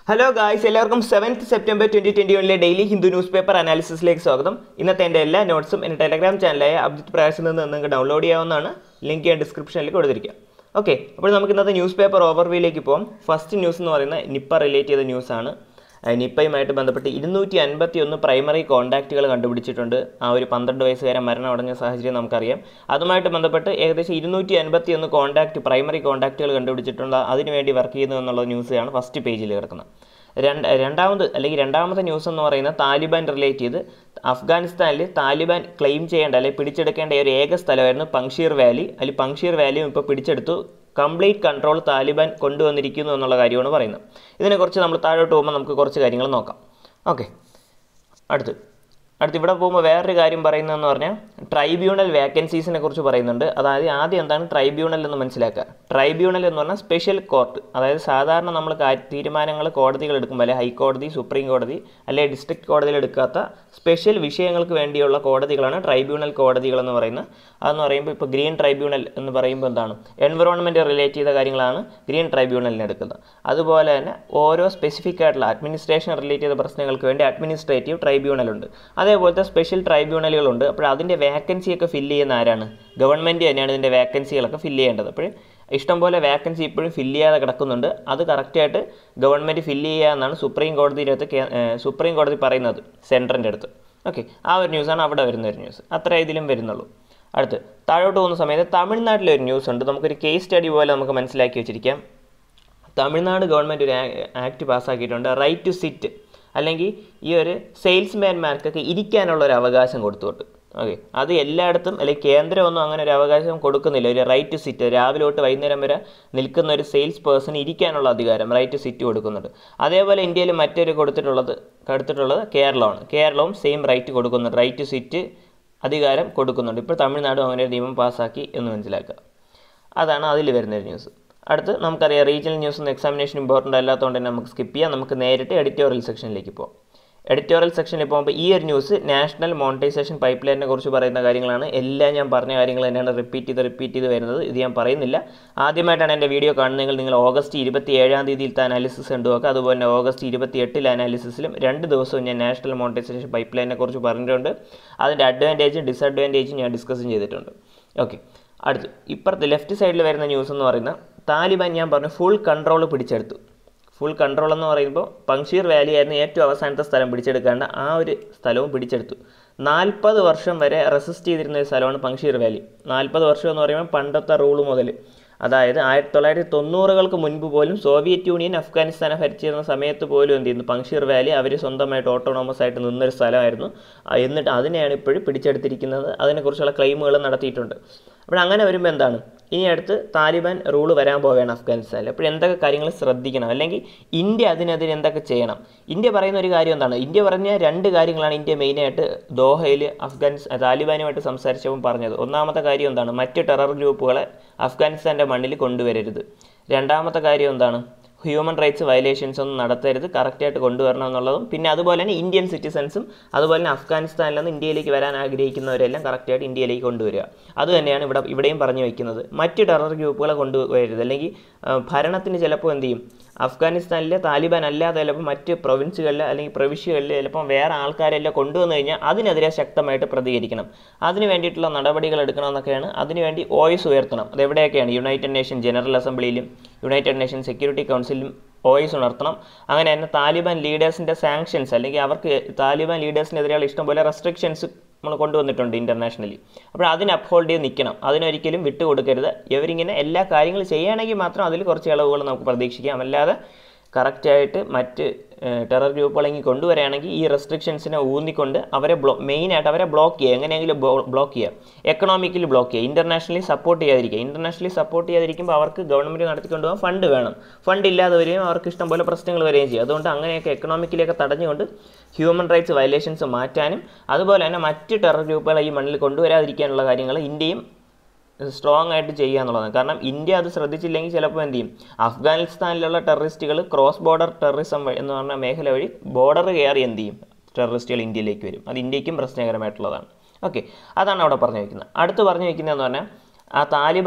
hello guys എല്ലാവർക്കും seventh September twenty twenty വണ്ണിലെ daily Hindu newspaper അനാലിസിസിലേക്ക് സ്വാഗതം ഇന്നത്തെ എൻ്റെ എല്ലാ നോട്ട്സും എൻ്റെ ടെലഗ്രാം ചാനലായ അബ്ജിത് പ്രകാശിൽ നിന്ന് നിങ്ങൾക്ക് ഡൗൺലോഡ് ചെയ്യാവുന്നതാണ് ലിങ്ക് ഞാൻ ഡിസ്ക്രിപ്ഷനിൽ കൊടുത്തിരിക്കാം ഓക്കെ അപ്പോൾ നമുക്ക് ഇന്നത്തെ ന്യൂസ് പേപ്പർ ഓവർവ്യൂയിലേക്ക് പോകാം ഫസ്റ്റ് ന്യൂസ് എന്ന് പറയുന്നത് നിപ്പ റിലേറ്റ് ചെയ്ത ന്യൂസാണ് നിപ്പയുമായിട്ട് ബന്ധപ്പെട്ട് ഇരുന്നൂറ്റി അൻപത്തി ഒന്ന് പ്രൈമറി കോൺടാക്റ്റുകൾ കണ്ടുപിടിച്ചിട്ടുണ്ട് ആ ഒരു പന്ത്രണ്ട് വയസ്സുകാരൻ മരണം അടഞ്ഞ സാഹചര്യം നമുക്കറിയാം അതുമായിട്ട് ബന്ധപ്പെട്ട് ഏകദേശം ഇരുന്നൂറ്റി അൻപത്തി ഒന്ന് കോൺടാക്റ്റ് പ്രൈമറി കോൺടാക്റ്റുകൾ കണ്ടുപിടിച്ചിട്ടുണ്ട് അതിനുവേണ്ടി വർക്ക് ചെയ്യുന്നു എന്നുള്ള ന്യൂസാണ് ഫസ്റ്റ് പേജിൽ കിടക്കുന്നത് രണ്ട് രണ്ടാമത് അല്ലെങ്കിൽ രണ്ടാമത്തെ ന്യൂസ് എന്ന് പറയുന്നത് താലിബാൻ റിലേറ്റ് ചെയ്ത് അഫ്ഗാനിസ്ഥാനിൽ താലിബാൻ ക്ലെയിം ചെയ്യേണ്ട അല്ലെങ്കിൽ പിടിച്ചെടുക്കേണ്ട ഒരു ഏക സ്ഥലമായിരുന്നു പങ്ഷീർ വാലി അതിൽ പങ്ഷീർ വാലിയും ഇപ്പോൾ പിടിച്ചെടുത്തു കംപ്ലീറ്റ് കൺട്രോൾ താലിബാൻ കൊണ്ടുവന്നിരിക്കുന്നു എന്നുള്ള കാര്യമാണ് പറയുന്നത് ഇതിനെക്കുറിച്ച് നമ്മൾ താഴോട്ട് പോകുമ്പോൾ നമുക്ക് കുറച്ച് കാര്യങ്ങൾ നോക്കാം ഓക്കെ അടുത്ത് അടുത്ത് ഇവിടെ പോകുമ്പോൾ വേറൊരു കാര്യം പറയുന്നതെന്ന് പറഞ്ഞാൽ ട്രൈബ്യൂണൽ വേക്കൻസീസിനെ കുറിച്ച് പറയുന്നുണ്ട് അതായത് ആദ്യം എന്താണ് ട്രൈബ്യൂണൽ എന്ന് മനസ്സിലാക്കുക ട്രൈബ്യൂണൽ എന്ന് പറഞ്ഞാൽ സ്പെഷ്യൽ കോർട്ട് അതായത് സാധാരണ നമ്മൾ തീരുമാനങ്ങൾ കോടതികൾ എടുക്കുമ്പോൾ അല്ലെങ്കിൽ ഹൈക്കോടതി സുപ്രീം കോടതി അല്ലെങ്കിൽ ഡിസ്ട്രിക്ട് കോടതിയിൽ എടുക്കാത്ത സ്പെഷ്യൽ വിഷയങ്ങൾക്ക് വേണ്ടിയുള്ള കോടതികളാണ് ട്രൈബ്യൂണൽ കോടതികൾ എന്ന് പറയുന്നത് അതെന്ന് പറയുമ്പോൾ ഇപ്പോൾ ഗ്രീൻ ട്രൈബ്യൂണൽ എന്ന് പറയുമ്പോൾ എന്താണ് എൻവറോൺമെൻറ്റ് റിലേറ്റ് ചെയ്ത കാര്യങ്ങളാണ് ഗ്രീൻ ട്രൈബ്യൂണലിന് എടുക്കുന്നത് അതുപോലെ തന്നെ ഓരോ സ്പെസിഫിക് ആയിട്ടുള്ള അഡ്മിനിസ്ട്രേഷൻ റിലേറ്റ് ചെയ്ത പ്രശ്നങ്ങൾക്ക് വേണ്ടി അഡ്മിനിസ്ട്രേറ്റീവ് ട്രൈബ്യൂണൽ ഉണ്ട് അതേപോലത്തെ സ്പെഷ്യൽ ട്രൈബ്യൂണലുകളുണ്ട് അപ്പോൾ അതിൻ്റെ വേക്കൻസിയൊക്കെ ഫില്ല് ചെയ്യുന്ന ആരാണ് ഗവൺമെൻറ് തന്നെയാണ് ഇതിൻ്റെ വേക്കൻസികളൊക്കെ ഫില്ല് ചെയ്യേണ്ടത് അപ്പോൾ ഇഷ്ടംപോലെ വേക്കൻസി ഇപ്പോഴും ഫില്ല് ചെയ്യാതെ കിടക്കുന്നുണ്ട് അത് കറക്റ്റായിട്ട് ഗവൺമെൻറ് ഫില്ല് ചെയ്യുക എന്നാണ് സുപ്രീം കോടതിയുടെ അടുത്ത് സുപ്രീം കോടതി പറയുന്നത് സെൻറ്ററിൻ്റെ അടുത്ത് ഓക്കെ ആ ഒരു ന്യൂസാണ് അവിടെ വരുന്ന ഒരു ന്യൂസ് അത്ര ഇതിലും വരുന്നുള്ളൂ അടുത്ത് താഴോട്ട് പോകുന്ന സമയത്ത് തമിഴ്നാട്ടിലെ ഒരു ന്യൂസ് ഉണ്ട് നമുക്കൊരു കേസ് സ്റ്റഡി പോലെ നമുക്ക് മനസ്സിലാക്കി വെച്ചിരിക്കാം തമിഴ്നാട് ഗവൺമെൻറ് ഒരു ആക്ട് പാസ്സാക്കിയിട്ടുണ്ട് റൈറ്റ് ടു സിറ്റ് അല്ലെങ്കിൽ ഈ ഒരു സെയിൽസ്മാൻമാർക്കൊക്കെ ഇരിക്കാനുള്ള ഒരു അവകാശം കൊടുത്തോട്ട് ഓക്കെ അത് എല്ലായിടത്തും അല്ലെങ്കിൽ കേന്ദ്രമൊന്നും അങ്ങനെ ഒരു അവകാശം കൊടുക്കുന്നില്ല ഒരു റൈറ്റ് ടു സിറ്റ് രാവിലെ തൊട്ട് വൈകുന്നേരം വരെ നിൽക്കുന്ന ഒരു സെയിൽസ് പേഴ്സൺ ഇരിക്കാനുള്ള അധികാരം റൈറ്റ് ടു സിറ്റ് കൊടുക്കുന്നുണ്ട് അതേപോലെ ഇന്ത്യയിൽ മറ്റൊരു കൊടുത്തിട്ടുള്ളത് കൊടുത്തിട്ടുള്ളത് കേരളമാണ് കേരളവും സെയിം റൈറ്റ് കൊടുക്കുന്നുണ്ട് റൈറ്റ് ടു സിറ്റ് അധികാരം കൊടുക്കുന്നുണ്ട് ഇപ്പോൾ തമിഴ്നാടും അങ്ങനെ ഒരു നിയമം പാസ്സാക്കി എന്ന് മനസ്സിലാക്കുക അതാണ് അതിൽ വരുന്നൊരു ന്യൂസ് അടുത്ത് നമുക്കറിയാം റീജിയണൽ ന്യൂസ് ഒന്നും എക്സാമിനേഷൻ ഇമ്പോർട്ടൻ്റ് അല്ലാത്തതുകൊണ്ട് തന്നെ നമുക്ക് സ്കിപ്പ് ചെയ്യാം നമുക്ക് നേരിട്ട് എഡിറ്റോറിയൽ സെക്ഷനിലേക്ക് പോകാം എഡിറ്റോറിയൽ സെക്ഷനിൽ പോകുമ്പോൾ ഈ ഒരു ന്യൂസ് നാഷണൽ മോണിറ്റൈസേഷൻ പൈപ്പ് ലൈനിനെ കുറിച്ച് പറയുന്ന കാര്യങ്ങളാണ് എല്ലാം ഞാൻ പറഞ്ഞ കാര്യങ്ങൾ തന്നെയാണ് റിപ്പീറ്റ് ചെയ്ത് റിപ്പീറ്റ് ചെയ്ത് വരുന്നത് ഇത് ഞാൻ പറയുന്നില്ല ആദ്യമായിട്ടാണ് എൻ്റെ വീഡിയോ കാണുന്നതെങ്കിൽ നിങ്ങൾ ഓഗസ്റ്റ് ഇരുപത്തി ഏഴാം തീയതിയിലത്തെ അനാലിസിസ് ഉണ്ട് നോക്കുക അതുപോലെ തന്നെ ഓഗസ്റ്റ് ഇരുപത്തി എട്ടിലെ അനാലിസിസിലും രണ്ട് ദിവസവും ഞാൻ നാഷണൽ മോണിറ്റൈസേഷൻ പൈപ്പ് ലൈനിനെ കുറിച്ച് പറഞ്ഞിട്ടുണ്ട് അതിൻ്റെ അഡ്വാൻറ്റേജും ഡിസഡ്വാൻറ്റേജും ഞാൻ ഡിസ്കസും ചെയ്തിട്ടുണ്ട് ഓക്കെ അടുത്ത് ഇപ്പുറത്ത് ലെഫ്റ്റ് സൈഡിൽ വരുന്ന ന്യൂസ് എന്ന് പറയുന്നത് താലിബാൻ ഞാൻ പറഞ്ഞു ഫുൾ കൺട്രോൾ പിടിച്ചെടുത്തു ഫുൾ കൺട്രോൾ എന്ന് പറയുമ്പോൾ പങ്ഷീർ വാലി ആയിരുന്നു ഏറ്റവും അവസാനത്തെ സ്ഥലം പിടിച്ചെടുക്കേണ്ട ആ ഒരു സ്ഥലവും പിടിച്ചെടുത്തു നാൽപ്പത് വർഷം വരെ റെസിസ്റ്റ് ചെയ്തിരുന്ന ഒരു സ്ഥലമാണ് പങ്ഷീർ വാലി നാൽപ്പത് വർഷം എന്ന് പറയുമ്പോൾ പണ്ടത്തെ റൂൾ മുതൽ അതായത് ആയിരത്തി തൊള്ളായിരത്തി തൊണ്ണൂറുകൾക്ക് മുൻപ് പോലും സോവിയറ്റ് യൂണിയൻ അഫ്ഗാനിസ്ഥാനെ ഭരിച്ചിരുന്ന സമയത്ത് പോലും എന്ത് ചെയ്യുന്നു പങ്ഷീർ വാലി അവർ സ്വന്തമായിട്ട് ഓട്ടോണോമസ് ആയിട്ട് നിന്നൊരു സ്ഥലമായിരുന്നു എന്നിട്ട് അതിനെയാണ് ഇപ്പോഴും പിടിച്ചെടുത്തിരിക്കുന്നത് അതിനെക്കുറിച്ചുള്ള ക്ലെയിമുകൾ നടത്തിയിട്ടുണ്ട് അപ്പോൾ അങ്ങനെ വരുമ്പോൾ എന്താണ് ഇനി അടുത്ത് താലിബാൻ റൂൾ വരാൻ പോവുകയാണ് അഫ്ഗാനിസ്ഥാനിൽ അപ്പോൾ എന്തൊക്കെ കാര്യങ്ങൾ ശ്രദ്ധിക്കണം അല്ലെങ്കിൽ ഇന്ത്യ അതിനെതിരെ എന്തൊക്കെ ചെയ്യണം ഇന്ത്യ പറയുന്ന ഒരു കാര്യം എന്താണ് ഇന്ത്യ പറഞ്ഞ രണ്ട് കാര്യങ്ങളാണ് ഇന്ത്യ മെയിനായിട്ട് ദോഹയിൽ അഫ്ഗാനിസ്ഥാൻ താലിബാനുമായിട്ട് സംസാരിച്ചപ്പോൾ പറഞ്ഞത് ഒന്നാമത്തെ കാര്യം എന്താണ് മറ്റ് ടെറർ ഗ്രൂപ്പുകളെ അഫ്ഗാനിസ്ഥാൻ്റെ മണ്ണിൽ കൊണ്ടുവരരുത് രണ്ടാമത്തെ കാര്യം എന്താണ് ഹ്യൂമൻ റൈറ്റ്സ് വയലേഷൻസ് ഒന്നും നടത്തരുത് കറക്റ്റായിട്ട് കൊണ്ടുവരണം എന്നുള്ളതും പിന്നെ അതുപോലെ തന്നെ ഇന്ത്യൻ സിറ്റിസൺസും അതുപോലെ തന്നെ അഫ്ഗാനിസ്ഥാനിൽ നിന്ന് ഇന്ത്യയിലേക്ക് വരാൻ ആഗ്രഹിക്കുന്നവരെല്ലാം കറക്റ്റായിട്ട് ഇന്ത്യയിലേക്ക് കൊണ്ടുവരിക അത് തന്നെയാണ് ഇവിടെ ഇവിടെയും പറഞ്ഞു വയ്ക്കുന്നത് മറ്റ് ടെറർ ഗ്രൂപ്പുകളെ കൊണ്ടുവരരുത് അല്ലെങ്കിൽ ഭരണത്തിന് ചിലപ്പോൾ എന്ത് ചെയ്യും അഫ്ഗാനിസ്ഥാനിലെ താലിബാൻ അല്ലാതെ ചിലപ്പോൾ മറ്റ് പ്രൊവിൻസുകളിൽ അല്ലെങ്കിൽ പ്രവിശ്യകളിൽ ചിലപ്പോൾ വേറെ ആൾക്കാരെല്ലാം കൊണ്ടുവന്നു കഴിഞ്ഞാൽ അതിനെതിരെ ശക്തമായിട്ട് പ്രതികരിക്കണം അതിന് വേണ്ടിയിട്ടുള്ള നടപടികൾ എടുക്കണമെന്നൊക്കെയാണ് അതിനുവേണ്ടി വോയിസ് ഉയർത്തണം അതെവിടെയൊക്കെയാണ് യുണൈറ്റഡ് നേഷൻ ജനറൽ അസംബ്ലിയിലും യുണൈറ്റഡ് നേഷൻ സെക്യൂരിറ്റി കൗൺസിലും വോയിസ് ഉണർത്തണം അങ്ങനെ തന്നെ താലിബാൻ ലീഡേഴ്സിൻ്റെ സാങ്ഷൻസ് അല്ലെങ്കിൽ അവർക്ക് താലിബാൻ ലീഡേഴ്സിനെതിരെയുള്ള ഇഷ്ടംപോലെ റെസ്ട്രിക്ഷൻസ് നമ്മൾ കൊണ്ടുവന്നിട്ടുണ്ട് ഇൻ്റർനാഷണലി അപ്പോൾ അതിന് അപ്ഹോൾഡ് ചെയ്ത് നിൽക്കണം അതിനൊരിക്കലും വിട്ടുകൊടുക്കരുത് ഇവരിങ്ങനെ എല്ലാ കാര്യങ്ങളും ചെയ്യുകയാണെങ്കിൽ മാത്രം അതിൽ കുറച്ച് ഇളവുകൾ നമുക്ക് പ്രതീക്ഷിക്കാം അല്ലാതെ കറക്റ്റായിട്ട് മറ്റ് ടെറർ ഗ്രൂപ്പുകളെങ്കിൽ കൊണ്ടുവരികയാണെങ്കിൽ ഈ റെസ്ട്രിക്ഷൻസിനെ ഊന്നിക്കൊണ്ട് അവരെ ബ്ലോ മെയിനായിട്ട് അവരെ ബ്ലോക്ക് ചെയ്യുക എങ്ങനെയെങ്കിലും ബ്ലോക്ക് ചെയ്യുക എക്കണോമിക്കലി ബ്ലോക്ക് ചെയ്യുക ഇൻ്റർനാഷണലി സപ്പോർട്ട് ചെയ്യാതിരിക്കുക ഇൻ്റർനാഷണലി സപ്പോർട്ട് ചെയ്യാതിരിക്കുമ്പോൾ അവർക്ക് ഗവൺമെൻറ് നടത്തിക്കൊണ്ട് പോകാൻ ഫണ്ട് വേണം ഫണ്ട് ഇല്ലാതെ വരികയും അവർക്ക് ഇഷ്ടം പോലെ പ്രശ്നങ്ങൾ വരികയും ചെയ്യും അതുകൊണ്ട് അങ്ങനെയൊക്കെ എക്കണോമിക്കലിയൊക്കെ തടഞ്ഞുകൊണ്ട് ഹ്യൂമൻ റൈറ്റ്സ് വയലേഷൻസ് മാറ്റാനും അതുപോലെ തന്നെ മറ്റ് ടെറർ ഗ്രൂപ്പുകളെ ഈ മണ്ണിൽ കൊണ്ടുവരാതിരിക്കാനുള്ള കാര്യങ്ങൾ ഇന്ത്യയും സ്ട്രോങ് ആയിട്ട് ചെയ്യുക എന്നുള്ളതാണ് കാരണം ഇന്ത്യ അത് ശ്രദ്ധിച്ചില്ലെങ്കിൽ ചിലപ്പോൾ എന്ത് ചെയ്യും അഫ്ഗാനിസ്ഥാനിലുള്ള ടെററിസ്റ്റുകൾ ക്രോസ് ബോർഡർ ടെററിസം എന്ന് പറഞ്ഞ മേഖല വഴി ബോർഡർ കയറി എന്ത് ചെയ്യും ടെററിസ്റ്റുകൾ ഇന്ത്യയിലേക്ക് വരും അത് ഇന്ത്യക്കും പ്രശ്നകരമായിട്ടുള്ളതാണ് ഓക്കെ അതാണ് അവിടെ പറഞ്ഞു വയ്ക്കുന്നത് അടുത്ത് പറഞ്ഞു വയ്ക്കുന്നതെന്ന് പറഞ്ഞാൽ ആ താലിബാൻ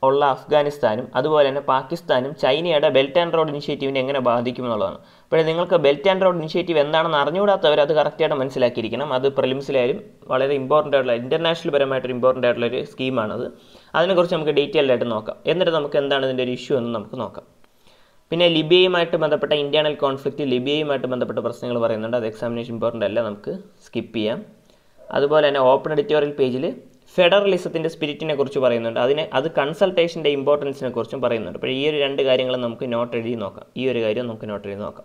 ഉള്ള അഫ്ഗാനിസ്ഥാനും അതുപോലെ തന്നെ പാകിസ്ഥാനും ചൈനയുടെ ബെൽറ്റ് ആൻഡ് റോഡ് ഇനിഷ്യേറ്റീവിനെ എങ്ങനെ ബാധിക്കും എന്നുള്ളതാണ് അപ്പോൾ നിങ്ങൾക്ക് ബെൽറ്റ് ആൻഡ് റോഡ് ഇനിഷ്യേറ്റീവ് എന്താണെന്ന് അറിഞ്ഞുകൂടാത്തവർ അത് കറക്റ്റായിട്ട് മനസ്സിലാക്കിയിരിക്കണം അത് പ്രിലിംസിലായാലും വളരെ ഇമ്പോർട്ടൻ്റ് ആയിട്ടുള്ള ഇൻ്റർനാഷണൽ പരമായിട്ടൊരു ഇമ്പോർട്ടൻ്റ് ആയിട്ടുള്ള ഒരു സ്കീമാണത് അതിനെക്കുറിച്ച് നമുക്ക് ഡീറ്റെയിൽഡ് ആയിട്ട് നോക്കാം എന്നിട്ട് നമുക്ക് എന്താണ് ഇതിൻ്റെ ഒരു ഇഷ്യൂ എന്ന് നമുക്ക് നോക്കാം പിന്നെ ലിബിയയുമായിട്ട് ബന്ധപ്പെട്ട ഇന്റേണൽ കോൺഫ്ലിക്റ്റ് ലിബിയയുമായിട്ട് ബന്ധപ്പെട്ട പ്രശ്നങ്ങൾ പറയുന്നുണ്ട് അത് എക്സാമിനേഷൻ ഇമ്പോർട്ടൻ്റ് അല്ല നമുക്ക് സ്കിപ്പ് ചെയ്യാം അതുപോലെ തന്നെ ഓപ്പൺ എഡിറ്റോറിയൽ പേജിൽ ഫെഡറലിസത്തിൻ്റെ സ്പിരിറ്റിനെ കുറിച്ച് പറയുന്നുണ്ട് അതിനെ അത് കൺസൾട്ടേഷൻ്റെ ഇമ്പോർട്ടൻസിനെ കുറിച്ചും പറയുന്നുണ്ട് അപ്പോൾ ഈ ഒരു രണ്ട് കാര്യങ്ങളും നമുക്ക് നോട്ട് എഴുതി നോക്കാം ഈ ഒരു കാര്യം നമുക്ക് നോട്ട് എഴുതി നോക്കാം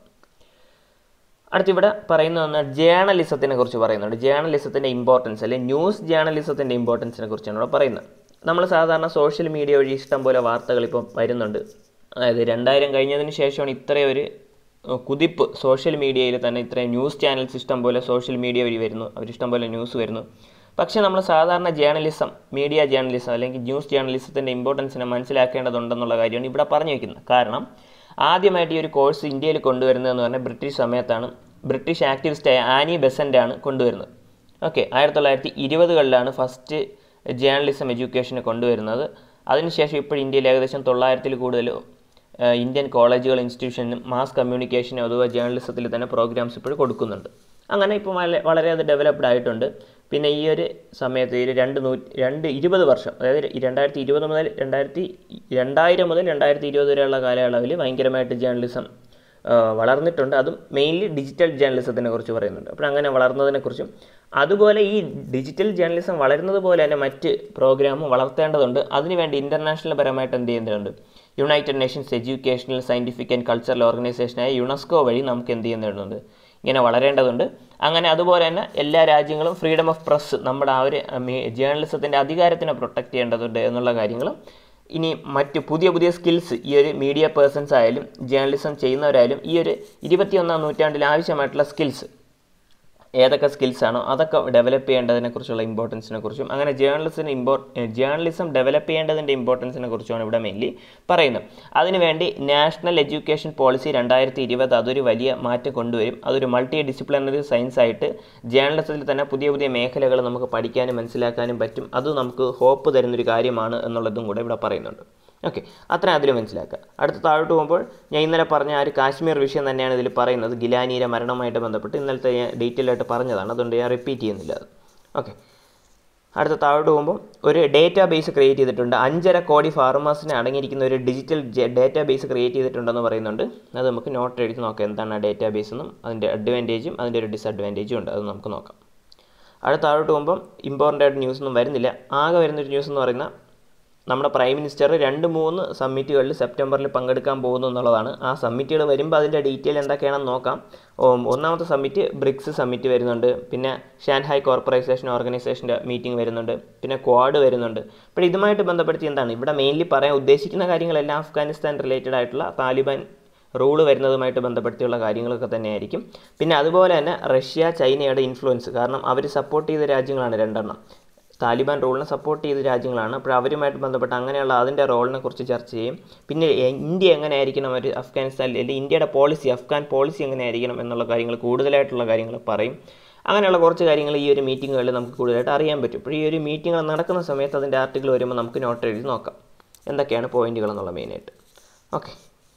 അടുത്തിവിടെ പറയുന്ന ജേർണലിസത്തിനെ കുറിച്ച് പറയുന്നുണ്ട് ജേർണലിസത്തിൻ്റെ ഇമ്പോർട്ടൻസ് അല്ലെങ്കിൽ ന്യൂസ് ജേർണലിസത്തിൻ്റെ ഇമ്പോർട്ടൻസിനെ കുറിച്ചാണ് ഇവിടെ പറയുന്നത് നമ്മൾ സാധാരണ സോഷ്യൽ മീഡിയ വഴി ഇഷ്ടം പോലെ വാർത്തകൾ ഇപ്പം വരുന്നുണ്ട് അതായത് രണ്ടായിരം കഴിഞ്ഞതിന് ശേഷമാണ് ഇത്രയും ഒരു ഏഹ്, കുതിപ്പ് സോഷ്യൽ മീഡിയയിൽ തന്നെ ഇത്രയും ന്യൂസ് ചാനൽസ് ഇഷ്ടം പോലെ സോഷ്യൽ മീഡിയ വഴി വരുന്നു അവരിഷ്ടം പോലെ ന്യൂസ് വരുന്നു പക്ഷേ നമ്മൾ സാധാരണ ജേർണലിസം മീഡിയ ജേർണലിസം അല്ലെങ്കിൽ ന്യൂസ് ജേർണലിസത്തിൻ്റെ ഇമ്പോർട്ടൻസിനെ മനസ്സിലാക്കേണ്ടതുണ്ടെന്നുള്ള കാര്യമാണ് ഇവിടെ പറഞ്ഞു വയ്ക്കുന്നത് കാരണം ആദ്യമായിട്ട് ഈ ഒരു കോഴ്സ് ഇന്ത്യയിൽ കൊണ്ടുവരുന്നതെന്ന് പറഞ്ഞാൽ ബ്രിട്ടീഷ് സമയത്താണ് ബ്രിട്ടീഷ് ആക്ടിവിസ്റ്റായ ആനി ബെസൻ്റ് ആണ് കൊണ്ടുവരുന്നത് ഓക്കെ ആയിരത്തി തൊള്ളായിരത്തി ഇരുപതുകളിലാണ് ഫസ്റ്റ് ജേർണലിസം എഡ്യൂക്കേഷന് കൊണ്ടുവരുന്നത് അതിനുശേഷം ഇപ്പോൾ ഇന്ത്യയിൽ ഏകദേശം തൊള്ളായിരത്തിൽ കൂടുതൽ ഏഹ്, ഇന്ത്യൻ കോളേജുകൾ ഇൻസ്റ്റിറ്റ്യൂഷനും മാസ് കമ്മ്യൂണിക്കേഷനും അതുപോലെ ജേർണലിസത്തിൽ തന്നെ പ്രോഗ്രാംസ് ഇപ്പോൾ കൊടുക്കുന്നുണ്ട് അങ്ങനെ ഇപ്പോൾ വളരെ വളരെ അത് ഡെവലപ്ഡ് ആയിട്ടുണ്ട് പിന്നെ ഈ ഒരു സമയത്ത് ഈ ഒരു രണ്ട് നൂ രണ്ട് ഇരുപത് വർഷം അതായത് ഈ രണ്ടായിരത്തി ഇരുപത് മുതൽ രണ്ടായിരത്തി രണ്ടായിരം മുതൽ രണ്ടായിരത്തി ഇരുപത് വരെയുള്ള കാലയളവിൽ ഭയങ്കരമായിട്ട് ജേർണലിസം ആഹ് വളർന്നിട്ടുണ്ട് അതും മെയിൻലി ഡിജിറ്റൽ ജേർണലിസത്തിനെ കുറിച്ച് പറയുന്നുണ്ട് അപ്പോൾ അങ്ങനെ വളർന്നതിനെക്കുറിച്ചും അതുപോലെ ഈ ഡിജിറ്റൽ ജേർണലിസം വളരുന്നത് പോലെ തന്നെ മറ്റ് പ്രോഗ്രാമും വളർത്തേണ്ടതുണ്ട് അതിനുവേണ്ടി ഇൻ്റർനാഷണൽ പരമായിട്ട് എന്ത് ചെയ്യേണ്ടതുണ്ട് United Nations Educational Scientific and Cultural ഓർഗനൈസേഷനായ യുനെസ്കോ വഴി നമുക്ക് എന്ത് ചെയ്യുന്നുണ്ട് ഇങ്ങനെ വളരേണ്ടതുണ്ട് അങ്ങനെ അതുപോലെ തന്നെ എല്ലാ രാജ്യങ്ങളും ഫ്രീഡം ഓഫ് പ്രസ് നമ്മുടെ ആ ഒരു ജേർണലിസത്തിൻ്റെ അധികാരത്തിനെ പ്രൊട്ടക്റ്റ് ചെയ്യേണ്ടതുണ്ട് എന്നുള്ള കാര്യങ്ങളും ഇനി മറ്റ് പുതിയ പുതിയ സ്കിൽസ് ഈ ഒരു മീഡിയ പേഴ്സൺസ് ആയാലും ജേർണലിസം ചെയ്യുന്നവരായാലും ഈ ഒരു ഇരുപത്തിയൊന്നാം നൂറ്റാണ്ടിൽ ആവശ്യമായിട്ടുള്ള സ്കിൽസ് ഏതൊക്കെ സ്കിൽസ് ആണോ അതൊക്കെ ഡെവലപ്പ് ചെയ്യേണ്ടതിനെ കുറിച്ചുള്ള ഇമ്പോർട്ടൻസിനെ കുറിച്ചും അങ്ങനെ ജേർണലിസത്തിന് ഇമ്പോ ജേർണലിസം ഡെവലപ്പ് ചെയ്യേണ്ടതിൻ്റെ ഇമ്പോർട്ടൻസിനെ കുറിച്ചുമാണ് ഇവിടെ മെയിൻലി പറയുന്നത് അതിനുവേണ്ടി നാഷണൽ എഡ്യൂക്കേഷൻ പോളിസി രണ്ടായിരത്തി ഇരുപത് അതൊരു വലിയ മാറ്റം കൊണ്ടുവരും അതൊരു മൾട്ടി ഡിസിപ്ലിനറി സയൻസ് ആയിട്ട് ജേർണലിസത്തിൽ തന്നെ പുതിയ പുതിയ മേഖലകൾ നമുക്ക് പഠിക്കാനും മനസ്സിലാക്കാനും പറ്റും അത് നമുക്ക് ഹോപ്പ് തരുന്നൊരു കാര്യമാണ് എന്നുള്ളതും കൂടെ ഇവിടെ പറയുന്നുണ്ട് ഓക്കെ അത്ര അതിൽ മനസ്സിലാക്കുക അടുത്ത താഴോട്ട് പോകുമ്പോൾ ഞാൻ ഇന്നലെ പറഞ്ഞ ആ ഒരു കാശ്മീർ വിഷയം തന്നെയാണ് ഇതിൽ പറയുന്നത് ഗിലാനിയുടെ മരണവുമായിട്ട് ബന്ധപ്പെട്ട് ഇന്നലത്തെ ഞാൻ ഡീറ്റെയിൽ ആയിട്ട് പറഞ്ഞതാണ് അതുകൊണ്ട് ഞാൻ റിപ്പീറ്റ് ചെയ്യുന്നില്ല അത് ഓക്കെ അടുത്ത താഴോട്ട് പോകുമ്പോൾ ഒരു ഡേറ്റാ ബേസ് ക്രിയേറ്റ് ചെയ്തിട്ടുണ്ട് അഞ്ചര കോടി ഫാർമേഴ്സിനെ അടങ്ങിയിരിക്കുന്ന ഒരു ഡിജിറ്റൽ ഡേറ്റാ ബേസ് ക്രിയേറ്റ് ചെയ്തിട്ടുണ്ടെന്ന് പറയുന്നുണ്ട് അത് നമുക്ക് നോട്ട് എഴുതി നോക്കാം എന്താണ് ആ ഡേറ്റാ ബേസ് എന്നും അതിൻ്റെ അഡ്വാൻറ്റേജും അതിൻ്റെ ഒരു ഡിസഡ്വാൻറ്റേജും ഉണ്ട് അത് നമുക്ക് നോക്കാം അടുത്ത താഴോട്ട് പോകുമ്പോൾ ഇമ്പോർട്ടൻ്റ് ആയിട്ട് ന്യൂസ് ഒന്നും വരുന്നില്ല ആകെ വരുന്നൊരു ന്യൂസ് എന്ന് പറയുന്ന നമ്മുടെ പ്രൈം മിനിസ്റ്റർ രണ്ട് മൂന്ന് സമ്മിറ്റുകളിൽ സെപ്റ്റംബറിൽ പങ്കെടുക്കാൻ പോകുന്നു എന്നുള്ളതാണ് ആ സമ്മിറ്റുകൾ വരുമ്പോൾ അതിൻ്റെ ഡീറ്റെയിൽ എന്തൊക്കെയാണെന്ന് നോക്കാം ഓ, ഒന്നാമത്തെ സമ്മിറ്റ് ബ്രിക്സ് സമ്മിറ്റ് വരുന്നുണ്ട് പിന്നെ ഷാൻഹായ് കോർപ്പറേഷൻ ഓർഗനൈസേഷൻ്റെ മീറ്റിംഗ് വരുന്നുണ്ട് പിന്നെ ക്വാഡ് വരുന്നുണ്ട് അപ്പോൾ ഇതുമായിട്ട് ബന്ധപ്പെടുത്തി എന്താണ് ഇവിടെ മെയിൻലി പറയാൻ ഉദ്ദേശിക്കുന്ന കാര്യങ്ങളെല്ലാം അഫ്ഗാനിസ്ഥാൻ റിലേറ്റഡ് ആയിട്ടുള്ള താലിബാൻ റൂള് വരുന്നതുമായിട്ട് ബന്ധപ്പെടുത്തിയുള്ള കാര്യങ്ങളൊക്കെ തന്നെയായിരിക്കും പിന്നെ അതുപോലെ തന്നെ റഷ്യ ചൈനയുടെ ഇൻഫ്ലുവൻസ് കാരണം അവർ സപ്പോർട്ട് ചെയ്ത രാജ്യങ്ങളാണ് രണ്ടെണ്ണം താലിബാൻ റൂളിനെ സപ്പോർട്ട് ചെയ്ത രാജ്യങ്ങളാണ് അപ്പോൾ അവരുമായിട്ട് ബന്ധപ്പെട്ട് അങ്ങനെയുള്ള അതിൻ്റെ റോളിനെ കുറിച്ച് ചർച്ച ചെയ്യും പിന്നെ എ- ഇന്ത്യ എങ്ങനെയായിരിക്കണം ഒരു അഫ്ഗാനിസ്ഥാനിൽ അല്ലെങ്കിൽ ഇന്ത്യയുടെ പോളിസി അഫ്ഗാൻ പോളിസി എങ്ങനെയായിരിക്കണം എന്നുള്ള കാര്യങ്ങൾ കൂടുതലായിട്ടുള്ള കാര്യങ്ങൾ പറയും അങ്ങനെയുള്ള കുറച്ച് കാര്യങ്ങൾ ഈ ഒരു മീറ്റിങ്ങുകളിൽ നമുക്ക് കൂടുതലായിട്ട് അറിയാൻ പറ്റും അപ്പോൾ ഈ ഒരു മീറ്റിങ്ങുകൾ നടക്കുന്ന സമയത്ത് അതിൻ്റെ ആർട്ടിക്കിൾ വരുമ്പോൾ നമുക്ക് നോട്ട് എഴുതി നോക്കാം എന്തൊക്കെയാണ് പോയിന്റുകൾ എന്നുള്ള മെയിനായിട്ട് ഓക്കെ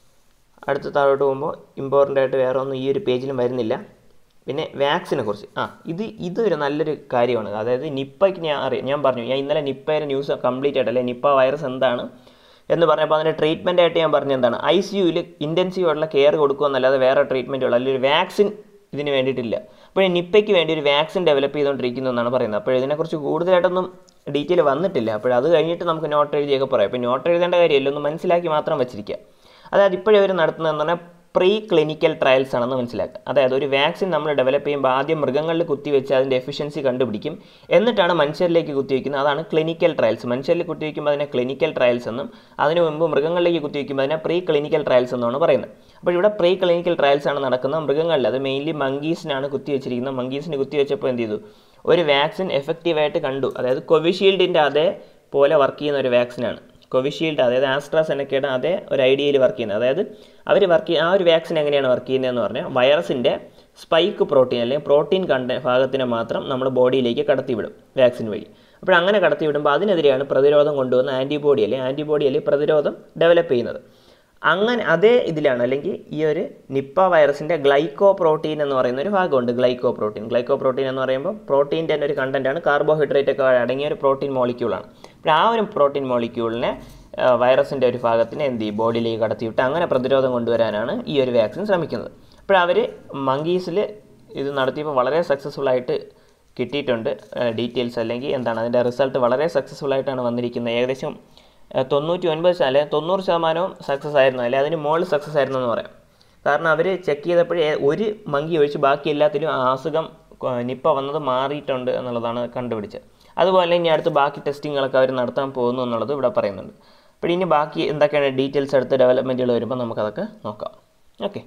അടുത്ത താഴോട്ട് പോകുമ്പോൾ ഇമ്പോർട്ടൻ്റ് ആയിട്ട് വേറെ ഒന്നും ഈ ഒരു പേജിലും വരുന്നില്ല പിന്നെ വാക്സിനെ കുറിച്ച് ആ ഇത് ഇതൊരു നല്ലൊരു കാര്യമാണ് അതായത് നിപ്പയ്ക്ക് ഞാൻ അറിയാം ഞാൻ പറഞ്ഞു ഞാൻ ഇന്നലെ നിപ്പയുടെ ന്യൂസ് കംപ്ലീറ്റ് ആയിട്ട് അല്ലെ നിപ്പ വൈറസ് എന്താണ് എന്ന് പറഞ്ഞപ്പോൾ അതിൻ്റെ ട്രീറ്റ്മെൻ്റ് ആയിട്ട് ഞാൻ പറഞ്ഞ എന്താണ് ഐ സി യുവിൽ ഇൻറ്റൻസീവ് ആയിട്ടുള്ള കെയർ കൊടുക്കുകയെന്നല്ലാതെ വേറെ ട്രീറ്റ്മെൻറ്റുകൾ അല്ലെങ്കിൽ ഒരു വാക്സിൻ ഇതിന് വേണ്ടിയിട്ടില്ല അപ്പോൾ ഈ നിപ്പയ്ക്ക് വേണ്ടി ഒരു വാക്സിൻ ഡെവലപ്പ് ചെയ്തുകൊണ്ടിരിക്കുന്നു എന്നാണ് പറയുന്നത് അപ്പോൾ ഇതിനെക്കുറിച്ച് കൂടുതലായിട്ടൊന്നും ഡീറ്റെയിൽ വന്നിട്ടില്ല അപ്പോൾ അത് കഴിഞ്ഞിട്ട് നമുക്ക് നോട്ട് എഴുതിയൊക്കെ പറയാം അപ്പോൾ നോട്ട് എഴുതേണ്ട കാര്യമില്ല ഒന്ന് മനസ്സിലാക്കി മാത്രം വെച്ചിരിക്കുക അതായത് ഇപ്പോഴും അവർ നടത്തുന്നതെന്ന് പറഞ്ഞാൽ പ്രീ ക്ലിനിക്കൽ ട്രയൽസ് ആണെന്ന് മനസ്സിലാക്കുക അതായത് ഒരു വാക്സിൻ നമ്മൾ ഡെവലപ്പ് ചെയ്യുമ്പോൾ ആദ്യം മൃഗങ്ങളിൽ കുത്തിവെച്ച് അതിൻ്റെ എഫിഷ്യൻസി കണ്ടുപിടിക്കും എന്നിട്ടാണ് മനുഷ്യരിലേക്ക് കുത്തിവെക്കുന്നത് അതാണ് ക്ലിനിക്കൽ ട്രയൽസ് മനുഷ്യരിൽ കുത്തിവെക്കുമ്പോൾ അതിനെ ക്ലിനിക്കൽ ട്രയൽസ് എന്നും അതിന് മുമ്പ് മൃഗങ്ങളിലേക്ക് കുത്തിവെക്കുമ്പോൾ അതിനെ പ്രീ ക്ലിനിക്കൽ ട്രയൽസ് എന്നാണ് പറയുന്നത് അപ്പോൾ ഇവിടെ പ്രീ ക്ലിനിക്കൽ ട്രയൽസ് ആണ് നടക്കുന്നത് മൃഗങ്ങളിൽ അത് മെയിൻലി മങ്കീസിനാണ് കുത്തിവെച്ചിരിക്കുന്നത് മങ്കീസിന് കുത്തിവെച്ചപ്പോൾ എന്ത് ചെയ്തു ഒരു വാക്സിൻ എഫക്റ്റീവായിട്ട് കണ്ടു അതായത് കോവിഷീൽഡിൻ്റെ അതേ പോലെ വർക്ക് ചെയ്യുന്ന ഒരു വാക്സിനാണ് കോവിഷീൽഡ് അതായത് ആസ്ട്രാസെനക്കയുടെ അതേ ഒരു ഐഡിയയിൽ വർക്ക് ചെയ്യുന്നത് അതായത് അവർ വർക്ക് ആ ഒരു വാക്സിൻ എങ്ങനെയാണ് വർക്ക് ചെയ്യുന്നതെന്ന് പറഞ്ഞാൽ വൈറസിൻ്റെ സ്പൈക്ക് പ്രോട്ടീൻ അല്ലെങ്കിൽ പ്രോട്ടീൻ കണ്ട ഭാഗത്തിനെ മാത്രം നമ്മുടെ ബോഡിയിലേക്ക് കടത്തിവിടും വാക്സിൻ വഴി അപ്പോൾ അങ്ങനെ കടത്തി വിടുമ്പോൾ അതിനെതിരെയാണ് പ്രതിരോധം കൊണ്ടുവന്ന ആൻറ്റിബോഡി അല്ലെങ്കിൽ ആൻറ്റിബോഡി അല്ലെങ്കിൽ പ്രതിരോധം ഡെവലപ്പ് ചെയ്യുന്നത് അങ്ങനെ അതേ ഇതിലാണ് അല്ലെങ്കിൽ ഈ ഒരു നിപ്പ വൈറസിൻ്റെ ഗ്ലൈക്കോ പ്രോട്ടീൻ എന്ന് പറയുന്ന ഒരു ഭാഗമുണ്ട് ഗ്ലൈക്കോ പ്രോട്ടീൻ ഗ്ലൈക്കോ പ്രോട്ടീൻ എന്ന് പറയുമ്പോൾ പ്രോട്ടീൻ്റെ തന്നെ ഒരു കണ്ടൻറ്റാണ് കാർബോഹൈഡ്രേറ്റ് ഒക്കെ അടങ്ങിയ ഒരു പ്രോട്ടീൻ മോളിക്യൂളാണ് അപ്പോൾ ആ ഒരു പ്രോട്ടീൻ മോളിക്യൂളിനെ വൈറസിൻ്റെ ഒരു ഭാഗത്തിനെ എന്ത് ചെയ്യും ബോഡിയിലേക്ക് കടത്തിവിട്ട് അങ്ങനെ പ്രതിരോധം കൊണ്ടുവരാനാണ് ഈ ഒരു വാക്സിൻ ശ്രമിക്കുന്നത് അപ്പോൾ അവർ മങ്കീസിൽ ഇത് നടത്തിയപ്പോൾ വളരെ സക്സസ്ഫുൾ ആയിട്ട് കിട്ടിയിട്ടുണ്ട് ഡീറ്റെയിൽസ് അല്ലെങ്കിൽ എന്താണ് അതിൻ്റെ റിസൾട്ട് വളരെ സക്സസ്ഫുൾ ആയിട്ടാണ് വന്നിരിക്കുന്നത് ഏകദേശം ഏഹ്, തൊണ്ണൂറ്റി ഒൻപത് ശത- അല്ലെങ്കിൽ തൊണ്ണൂറ് ശതമാനവും സക്സസ് ആയിരുന്നു അല്ലെങ്കിൽ അതിന് മുകളിൽ സക്സസ് ആയിരുന്നു എന്ന് പറയാം കാരണം അവർ ചെക്ക് ചെയ്തപ്പോഴേ ഒരു മങ്കി ഒഴിച്ച് ബാക്കി എല്ലാത്തിലും ആ അസുഖം കൊ- നിപ്പ വന്നത് മാറിയിട്ടുണ്ട് എന്നുള്ളതാണ് കണ്ടുപിടിച്ചത് അതുപോലെ ഇനി അടുത്ത് ബാക്കി ടെസ്റ്റിങ്ങുകളൊക്കെ അവർ നടത്താൻ പോകുന്നു എന്നുള്ളത് ഇവിടെ പറയുന്നുണ്ട് അപ്പോൾ ഇനി ബാക്കി എന്തൊക്കെയാണ് ഡീറ്റെയിൽസ് അടുത്ത് ഡെവലപ്മെൻറ്റുകൾ വരുമ്പോൾ നമുക്കതൊക്കെ നോക്കാം ഓക്കെ